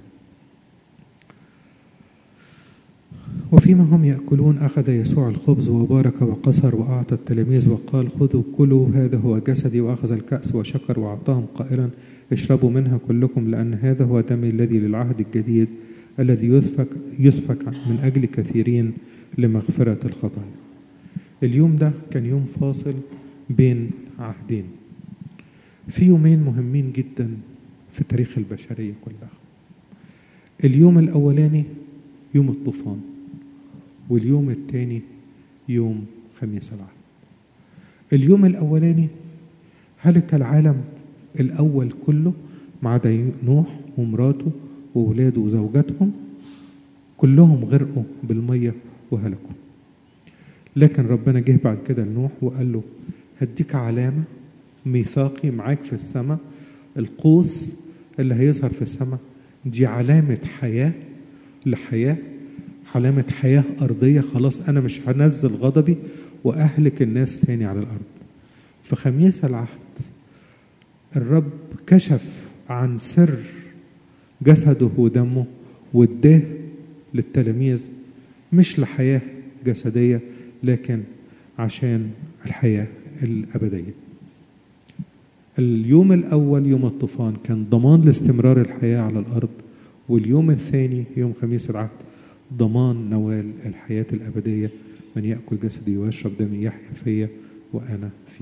وفيما هم يأكلون أخذ يسوع الخبز وبارك وقصر وأعطى التلاميذ وقال خذوا كلوا هذا هو جسدي وأخذ الكأس وشكر وأعطاهم قائلا اشربوا منها كلكم لأن هذا هو دمي الذي للعهد الجديد الذي يسفك يسفك من أجل كثيرين لمغفرة الخطايا اليوم ده كان يوم فاصل بين عهدين في يومين مهمين جدا في تاريخ البشرية كلها اليوم الأولاني يوم الطوفان واليوم الثاني يوم خميس العهد اليوم الأولاني هلك العالم الأول كله ما عدا نوح ومراته وولاده وزوجاتهم كلهم غرقوا بالمية وهلكوا لكن ربنا جه بعد كده لنوح وقال له هديك علامة ميثاقي معاك في السماء القوس اللي هيظهر في السماء دي علامة حياة لحياة علامة حياة أرضية خلاص أنا مش هنزل غضبي وأهلك الناس تاني على الأرض في خميس العهد الرب كشف عن سر جسده ودمه واداه للتلاميذ مش لحياة جسدية لكن عشان الحياة الأبدية اليوم الأول يوم الطوفان كان ضمان لاستمرار الحياة على الأرض واليوم الثاني يوم خميس العهد ضمان نوال الحياة الأبدية من يأكل جسدي ويشرب دمي يحيا فيا وأنا فيه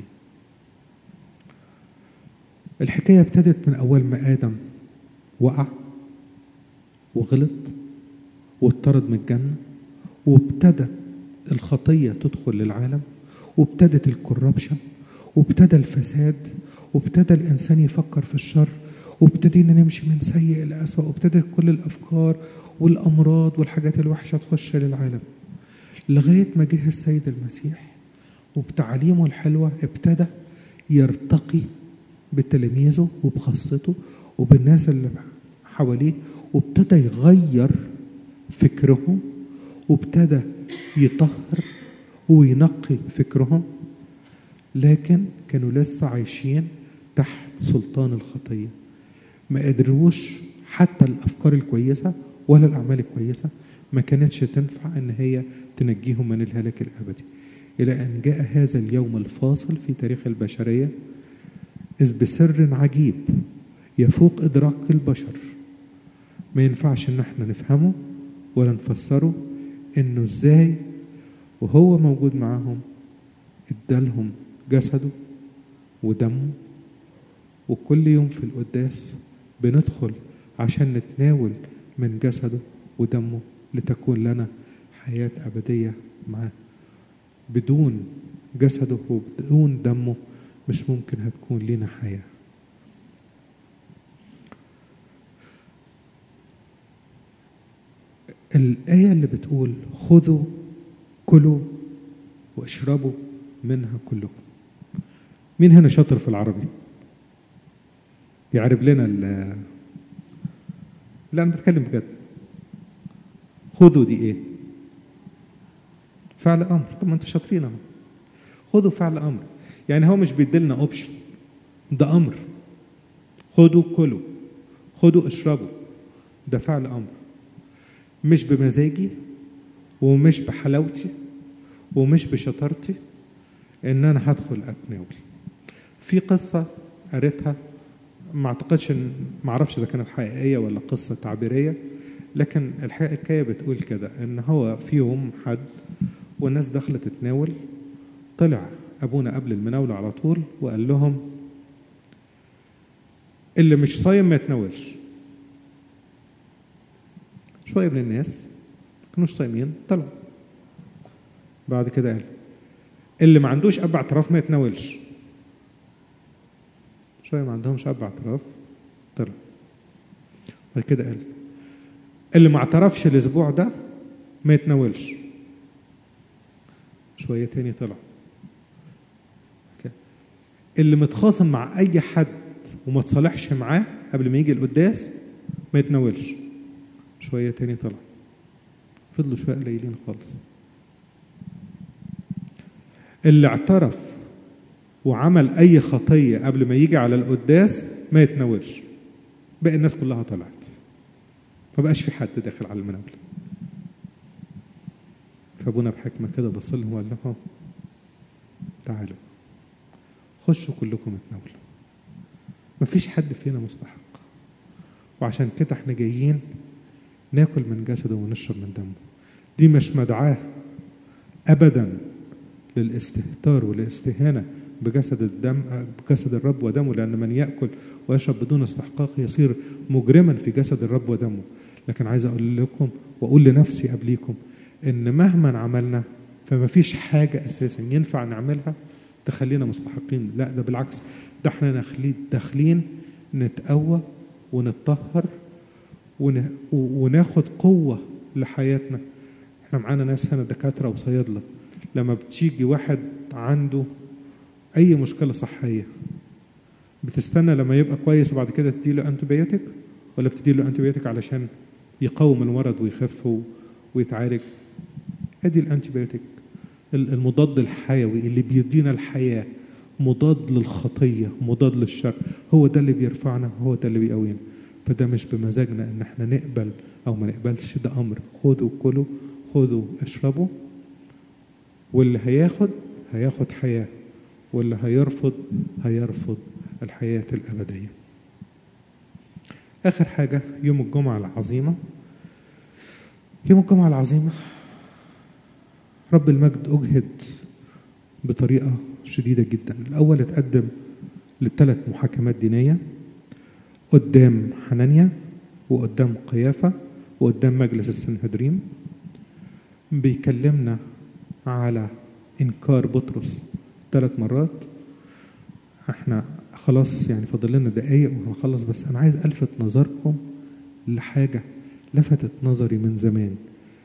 الحكاية ابتدت من أول ما آدم وقع وغلط واتطرد من الجنة وابتدت الخطية تدخل للعالم وابتدت الكوربشن وابتدى الفساد وابتدى الإنسان يفكر في الشر وابتدينا نمشي من سيء إلى أسوأ وابتدت كل الأفكار والأمراض والحاجات الوحشة تخش للعالم لغاية ما جه السيد المسيح وبتعليمه الحلوة ابتدى يرتقي بتلاميذه وبخاصته وبالناس اللي حواليه وابتدى يغير فكرهم وابتدى يطهر وينقي فكرهم لكن كانوا لسه عايشين تحت سلطان الخطيه ما قدروش حتى الافكار الكويسه ولا الاعمال الكويسه ما كانتش تنفع ان هي تنجيهم من الهلاك الابدي الى ان جاء هذا اليوم الفاصل في تاريخ البشريه اذ بسر عجيب يفوق ادراك البشر ما ينفعش ان احنا نفهمه ولا نفسره انه ازاي وهو موجود معاهم ادالهم جسده ودمه وكل يوم في القداس بندخل عشان نتناول من جسده ودمه لتكون لنا حياة أبدية معاه بدون جسده وبدون دمه مش ممكن هتكون لنا حياة الآية اللي بتقول خذوا كلوا واشربوا منها كلكم مين هنا شاطر في العربي يعرب لنا ال لا انا بتكلم بجد خذوا دي ايه فعل امر طب ما انتوا شاطرين اهو خذوا فعل امر يعني هو مش بيديلنا اوبشن ده امر خذوا كلوا خذوا اشربوا ده فعل امر مش بمزاجي ومش بحلاوتي ومش بشطارتي ان انا هدخل اتناول في قصه قريتها ما اعتقدش ان ما اعرفش اذا كانت حقيقيه ولا قصه تعبيريه لكن الحكايه بتقول كده ان هو في يوم حد والناس دخلت تتناول طلع ابونا قبل المناوله على طول وقال لهم اللي مش صايم ما يتناولش شويه من الناس كانوش صايمين طلعوا بعد كده قال اللي ما عندوش اب اعتراف ما يتناولش شويه ما عندهمش اب اعتراف طلع بعد كده قال اللي ما اعترفش الاسبوع ده ما يتناولش شويه تاني طلع كده. اللي متخاصم مع اي حد وما تصالحش معاه قبل ما يجي القداس ما يتناولش شويه تاني طلع فضلوا شويه قليلين خالص اللي اعترف وعمل اي خطيه قبل ما يجي على القداس ما يتناولش باقي الناس كلها طلعت ما بقاش في حد داخل على المناولة فابونا بحكمة كده بص لهم وقال لهم تعالوا خشوا كلكم اتناولوا مفيش حد فينا مستحق وعشان كده احنا جايين ناكل من جسده ونشرب من دمه دي مش مدعاه ابدا للاستهتار والاستهانه بجسد الدم بجسد الرب ودمه لان من ياكل ويشرب بدون استحقاق يصير مجرما في جسد الرب ودمه لكن عايز اقول لكم واقول لنفسي قبليكم ان مهما عملنا فما فيش حاجه اساسا ينفع نعملها تخلينا مستحقين لا ده بالعكس ده احنا داخلين داخلين نتقوى ونتطهر ون- وناخد قوه لحياتنا احنا معانا ناس هنا دكاتره وصيادله لما بتيجي واحد عنده اي مشكله صحيه بتستنى لما يبقى كويس وبعد كده تديله انتبيوتيك ولا بتديله انتبيوتيك علشان يقاوم المرض ويخف و- ويتعالج ادي الانتبيوتيك ال- المضاد الحيوي اللي بيدينا الحياه مضاد للخطيه مضاد للشر هو ده اللي بيرفعنا هو ده اللي بيقوينا فده مش بمزاجنا ان احنا نقبل او ما نقبلش ده امر خذوا كلوا خذوا اشربوا واللي هياخد هياخد حياه واللي هيرفض هيرفض الحياه الابديه اخر حاجه يوم الجمعه العظيمه يوم الجمعه العظيمه رب المجد اجهد بطريقه شديده جدا الاول اتقدم لثلاث محاكمات دينيه قدام حنانيا وقدام قيافه وقدام مجلس السنهدرين بيكلمنا على انكار بطرس ثلاث مرات احنا خلاص يعني فاضل لنا دقايق وهنخلص بس انا عايز الفت نظركم لحاجه لفتت نظري من زمان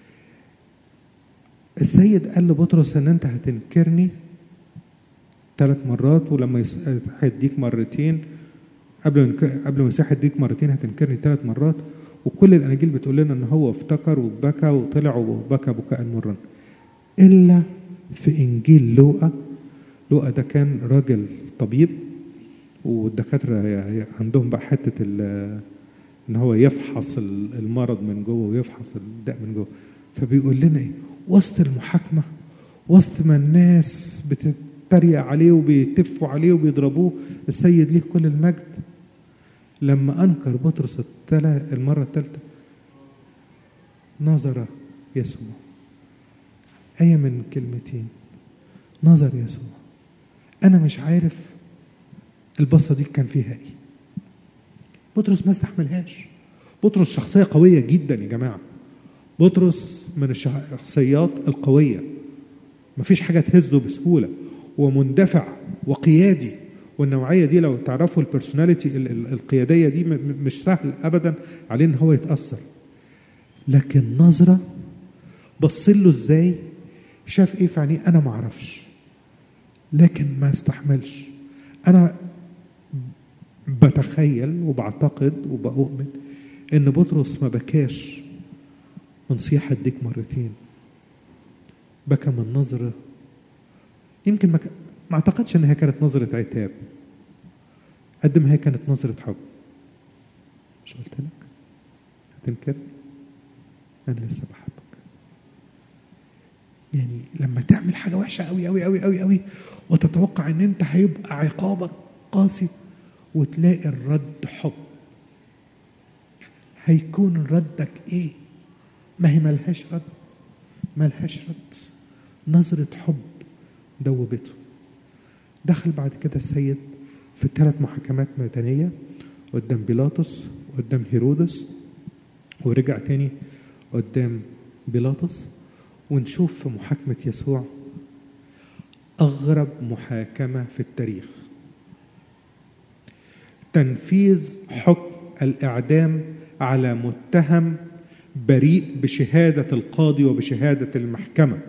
السيد قال لبطرس ان انت هتنكرني ثلاث مرات ولما يس- هيديك مرتين قبل ما ينك- قبل ما المسيح يديك مرتين هتنكرني ثلاث مرات وكل الاناجيل بتقول لنا ان هو افتكر وبكى وطلع وبكى بكاء مرا الا في انجيل لوقا لوقا ده كان راجل طبيب والدكاتره ي- عندهم بقى حته ال- ان هو يفحص ال- المرض من جوه ويفحص الداء من جوه فبيقول لنا ايه وسط المحاكمه وسط ما الناس بتتريق عليه وبيتفوا عليه وبيضربوه السيد ليه كل المجد لما انكر بطرس التلا المره الثالثه نظر يسوع ايه من كلمتين نظر يسوع انا مش عارف البصه دي كان فيها ايه بطرس ما استحملهاش بطرس شخصيه قويه جدا يا جماعه بطرس من الشخصيات القويه مفيش حاجه تهزه بسهوله ومندفع وقيادي والنوعيه دي لو تعرفوا البرسوناليتي ال- ال- القياديه دي م- م- مش سهل ابدا عليه ان هو يتاثر لكن نظره بص له ازاي شاف ايه في عينيه انا ما اعرفش لكن ما استحملش انا بتخيل وبعتقد وبؤمن ان بطرس ما بكاش من صياح اديك مرتين بكى من نظره يمكن ما, ك... ما اعتقدش ان هي كانت نظره عتاب قد ما هي كانت نظره حب مش قلت لك هتنكر انا لسه بحبك يعني لما تعمل حاجه وحشه قوي قوي قوي قوي قوي وتتوقع ان انت هيبقى عقابك قاسي وتلاقي الرد حب هيكون ردك ايه ما هي ملهاش رد ملهاش رد نظرة حب دوبته دخل بعد كده السيد في ثلاث محاكمات مدنية قدام بيلاطس وقدام هيرودس ورجع تاني قدام بيلاطس ونشوف في محاكمة يسوع أغرب محاكمة في التاريخ تنفيذ حكم الإعدام على متهم بريء بشهادة القاضي وبشهادة المحكمة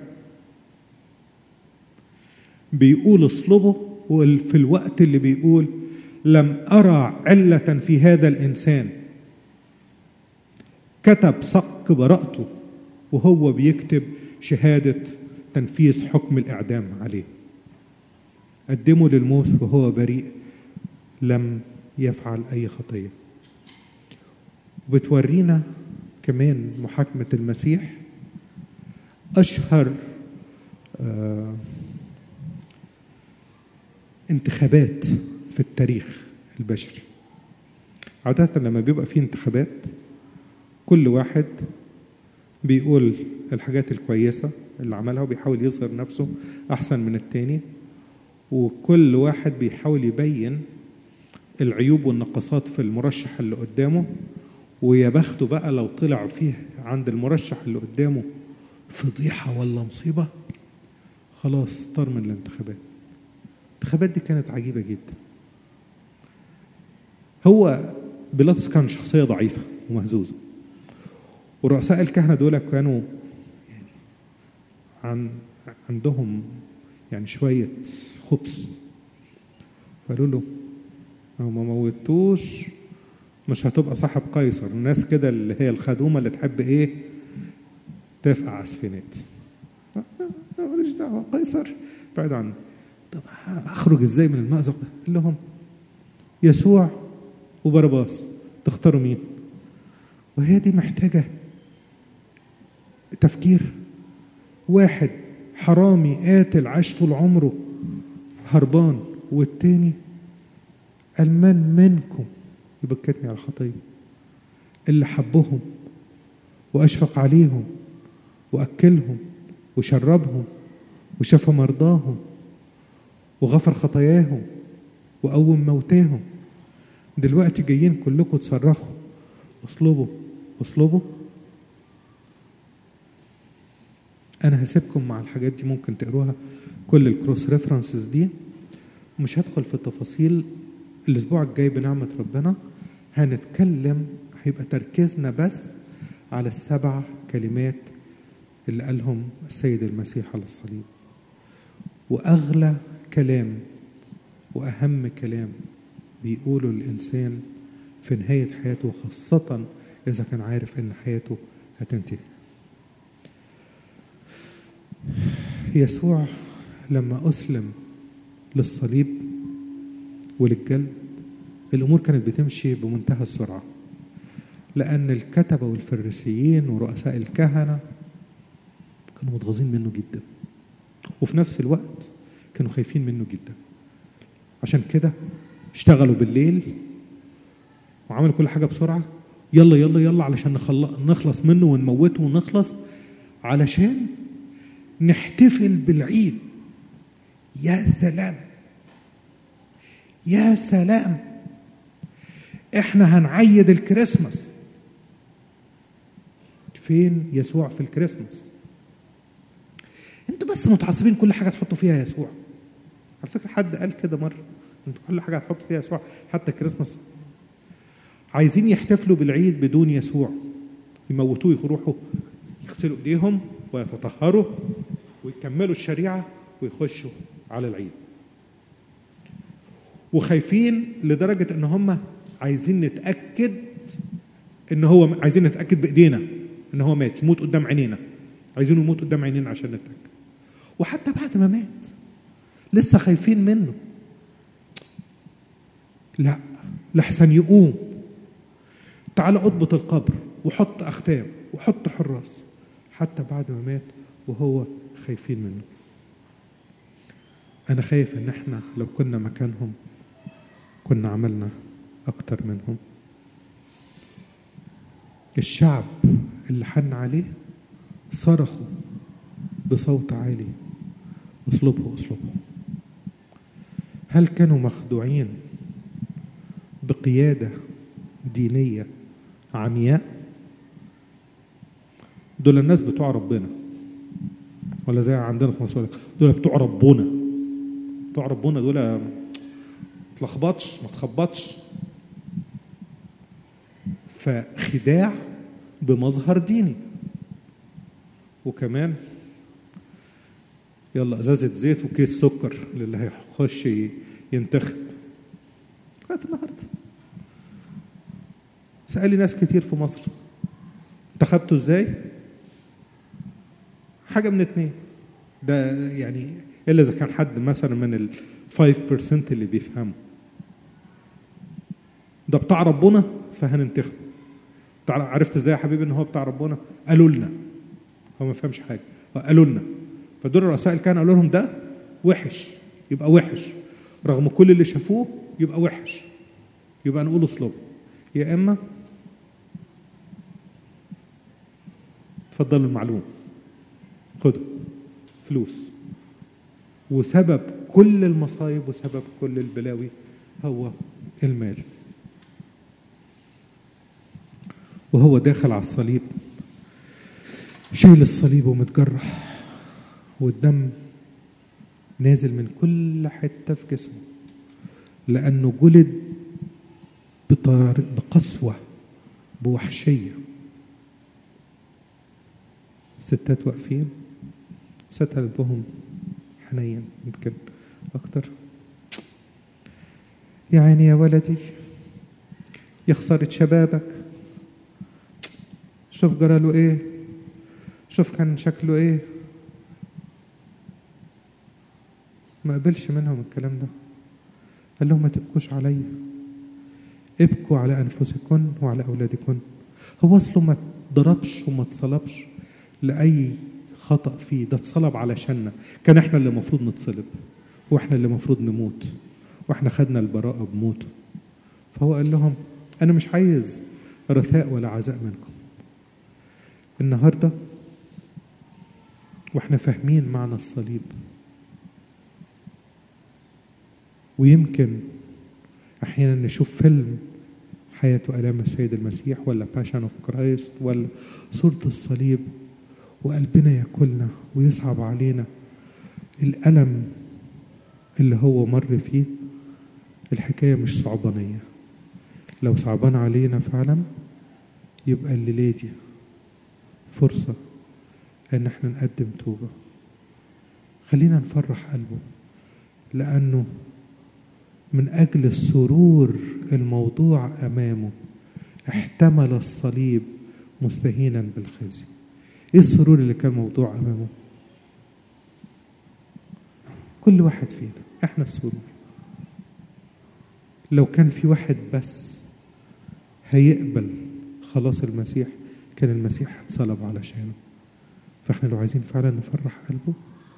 بيقول اصلبه وفي الوقت اللي بيقول لم أرى علة في هذا الإنسان كتب صك براءته وهو بيكتب شهادة تنفيذ حكم الإعدام عليه قدمه للموت وهو بريء لم يفعل أي خطية بتورينا كمان محاكمة المسيح أشهر آه انتخابات في التاريخ البشري عادة لما بيبقى في انتخابات كل واحد بيقول الحاجات الكويسة اللي عملها وبيحاول يظهر نفسه أحسن من التاني وكل واحد بيحاول يبين العيوب والنقصات في المرشح اللي قدامه ويا بخته بقى لو طلع فيه عند المرشح اللي قدامه فضيحة ولا مصيبة خلاص طار من الانتخابات الانتخابات دي كانت عجيبة جدا هو بيلاطس كان شخصية ضعيفة ومهزوزة ورؤساء الكهنة دول كانوا يعني عن عندهم يعني شوية خبث فقالوا له لو ما موتوش مش هتبقى صاحب قيصر الناس كده اللي هي الخدومة اللي تحب ايه تفقع عسفينات ماليش دعوة قيصر بعد عنه طب اخرج ازاي من المأزق ده قال لهم يسوع وبرباس تختاروا مين وهي دي محتاجة تفكير واحد حرامي قاتل عاش طول عمره هربان والتاني قال من منكم يبكتني على الخطية اللي حبهم وأشفق عليهم وأكلهم وشربهم وشفى مرضاهم وغفر خطاياهم وقوم موتاهم دلوقتي جايين كلكم تصرخوا اصلبوا اصلبوا انا هسيبكم مع الحاجات دي ممكن تقروها كل الكروس ريفرنسز دي مش هدخل في التفاصيل الاسبوع الجاي بنعمه ربنا هنتكلم هيبقى تركيزنا بس على السبع كلمات اللي قالهم السيد المسيح على الصليب واغلى كلام واهم كلام بيقوله الانسان في نهايه حياته خاصه اذا كان عارف ان حياته هتنتهي يسوع لما اسلم للصليب وللجلد الامور كانت بتمشي بمنتهى السرعه لان الكتبه والفريسيين ورؤساء الكهنه كانوا متغاظين منه جدا وفي نفس الوقت كانوا خايفين منه جدا عشان كده اشتغلوا بالليل وعملوا كل حاجه بسرعه يلا يلا يلا علشان نخلص منه ونموته ونخلص علشان نحتفل بالعيد يا سلام يا سلام احنا هنعيد الكريسماس فين يسوع في الكريسماس انتوا بس متعصبين كل حاجه تحطوا فيها يسوع على فكره حد قال كده مره انتوا كل حاجه هتحطوا فيها يسوع حتى الكريسماس عايزين يحتفلوا بالعيد بدون يسوع يموتوه يروحوا يغسلوا ايديهم ويتطهروا ويكملوا الشريعه ويخشوا على العيد وخايفين لدرجه ان هم عايزين نتاكد ان هو عايزين نتاكد بايدينا ان هو مات يموت قدام عينينا عايزينه يموت قدام عينينا عشان نتاكد وحتى بعد ما مات لسه خايفين منه لا لحسن يقوم تعال اضبط القبر وحط اختام وحط حراس حتى بعد ما مات وهو خايفين منه انا خايف ان احنا لو كنا مكانهم كنا عملنا اكتر منهم الشعب اللي حن عليه صرخوا بصوت عالي اصلبه اصلبه هل كانوا مخدوعين بقياده دينيه عمياء دول الناس بتوع ربنا ولا زي عندنا في مصر دول بتوع ربنا بتوع ربنا دول ما تلخبطش ما تخبطش فخداع بمظهر ديني وكمان يلا ازازه زيت وكيس سكر للي هيخش ينتخب لغايه النهارده سألي ناس كتير في مصر انتخبتوا ازاي؟ حاجة من اتنين ده يعني إلا إذا كان حد مثلا من ال 5% اللي بيفهموا ده بتاع ربنا فهننتخبه بتاع- عرفت ازاي يا حبيبي ان هو بتاع ربنا؟ قالوا لنا هو ما فهمش حاجة قالوا لنا فدول رؤساء الكهنة قالوا لهم ده وحش يبقى وحش رغم كل اللي شافوه يبقى وحش يبقى نقول اسلوب يا اما اتفضلوا المعلومه خدوا فلوس وسبب كل المصايب وسبب كل البلاوي هو المال وهو داخل على الصليب شايل الصليب ومتجرح والدم نازل من كل حته في جسمه لانه جلد بطار- بقسوه بوحشيه ستات واقفين ست قلبهم حنين يمكن اكتر يا عيني يا ولدي يا خسارة شبابك شوف جراله ايه شوف كان شكله ايه ما قبلش منهم الكلام ده قال لهم ما تبكوش عليا ابكوا على انفسكن وعلى اولادكن هو اصله ما ضربش وما اتصلبش لاي خطا فيه ده اتصلب علشاننا كان احنا اللي المفروض نتصلب واحنا اللي المفروض نموت واحنا خدنا البراءه بموته فهو قال لهم انا مش عايز رثاء ولا عزاء منكم النهارده واحنا فاهمين معنى الصليب ويمكن احيانا نشوف فيلم حياة وآلام السيد المسيح ولا باشن اوف كرايست ولا صورة الصليب وقلبنا ياكلنا ويصعب علينا الألم اللي هو مر فيه الحكاية مش صعبانية لو صعبان علينا فعلا يبقى الليلة دي فرصة ان احنا نقدم توبة خلينا نفرح قلبه لأنه من أجل السرور الموضوع أمامه احتمل الصليب مستهينا بالخزي ايه السرور اللي كان موضوع أمامه كل واحد فينا احنا السرور لو كان في واحد بس هيقبل خلاص المسيح كان المسيح اتصلب علشانه فاحنا لو عايزين فعلا نفرح قلبه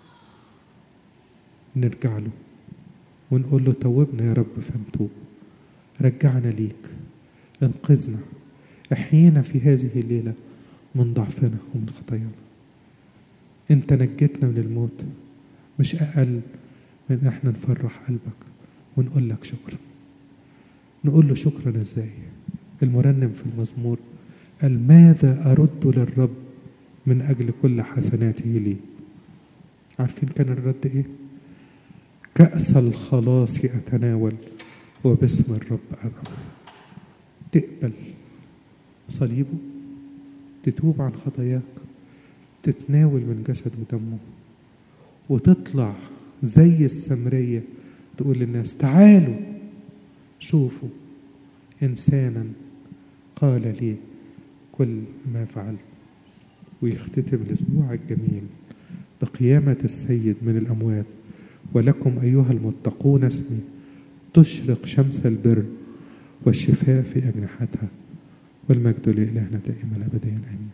نرجع له ونقول له توبنا يا رب فنتوب رجعنا ليك انقذنا احيينا في هذه الليلة من ضعفنا ومن خطايانا انت نجيتنا من الموت مش اقل من احنا نفرح قلبك ونقول لك شكرا نقول له شكرا ازاي المرنم في المزمور قال ماذا ارد للرب من اجل كل حسناته لي عارفين كان الرد ايه كأس الخلاص أتناول وباسم الرب أدعو تقبل صليبه تتوب عن خطاياك تتناول من جسد ودمه وتطلع زي السمرية تقول للناس تعالوا شوفوا إنسانا قال لي كل ما فعلت ويختتم الأسبوع الجميل بقيامة السيد من الأموات ولكم أيها المتقون اسمي تشرق شمس البر والشفاء في أجنحتها والمجد لإلهنا دائما أبديا آمين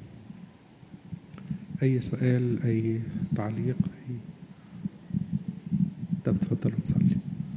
أي سؤال أي تعليق أي طب اتفضل نصلي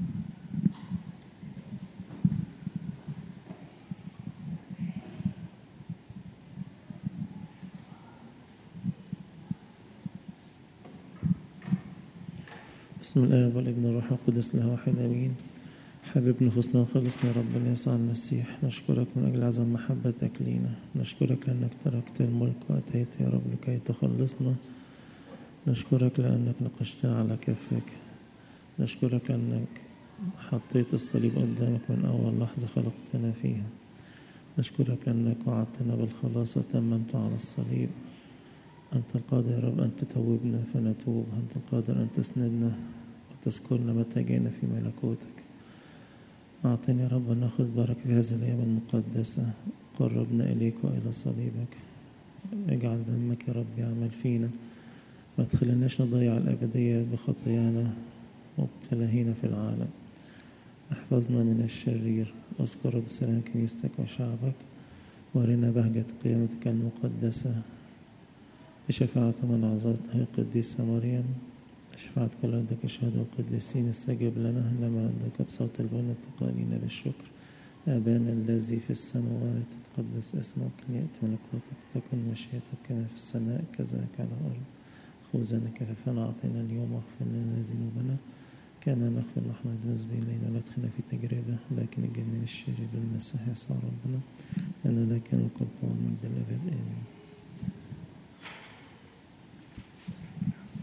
بسم الله والابن والروح القدس له واحد امين حبيب نفوسنا وخلصنا ربنا يسوع المسيح نشكرك من اجل عظم محبتك لينا نشكرك لانك تركت الملك واتيت يا رب لكي تخلصنا نشكرك لانك نقشتنا على كفك نشكرك لانك حطيت الصليب قدامك من اول لحظه خلقتنا فيها نشكرك لأنك وعدتنا بالخلاص وتممت على الصليب أنت القادر يا رب أن تتوبنا فنتوب أنت القادر أن تسندنا وتذكرنا متى جئنا في ملكوتك أعطني يا رب أن نأخذ بركة في هذه الأيام المقدسة قربنا إليك وإلى صليبك اجعل دمك يا رب يعمل فينا ما تخليناش نضيع الأبدية بخطايانا وابتلاهينا في العالم احفظنا من الشرير واذكر بسلام كنيستك وشعبك وارنا بهجة قيامتك المقدسة بشفاعة من عظتها القديسة مريم شفاعة كل عندك الشهداء القديسين استجب لنا لما عندك بصوت البنى تقالينا بالشكر أبانا الذي في السماوات تتقدس اسمك ليأتي ملكوتك تكن مشيئتك كما في السماء كذلك على الأرض خبزنا كفافنا أعطينا اليوم واغفر لنا ذنوبنا كما نغفر نحن المذنبين إلينا ولا تدخلنا في تجربة لكن الجميع الشرير بالمسيح يسوع ربنا لأن لك الملك والقوة والمجد الأبد آمين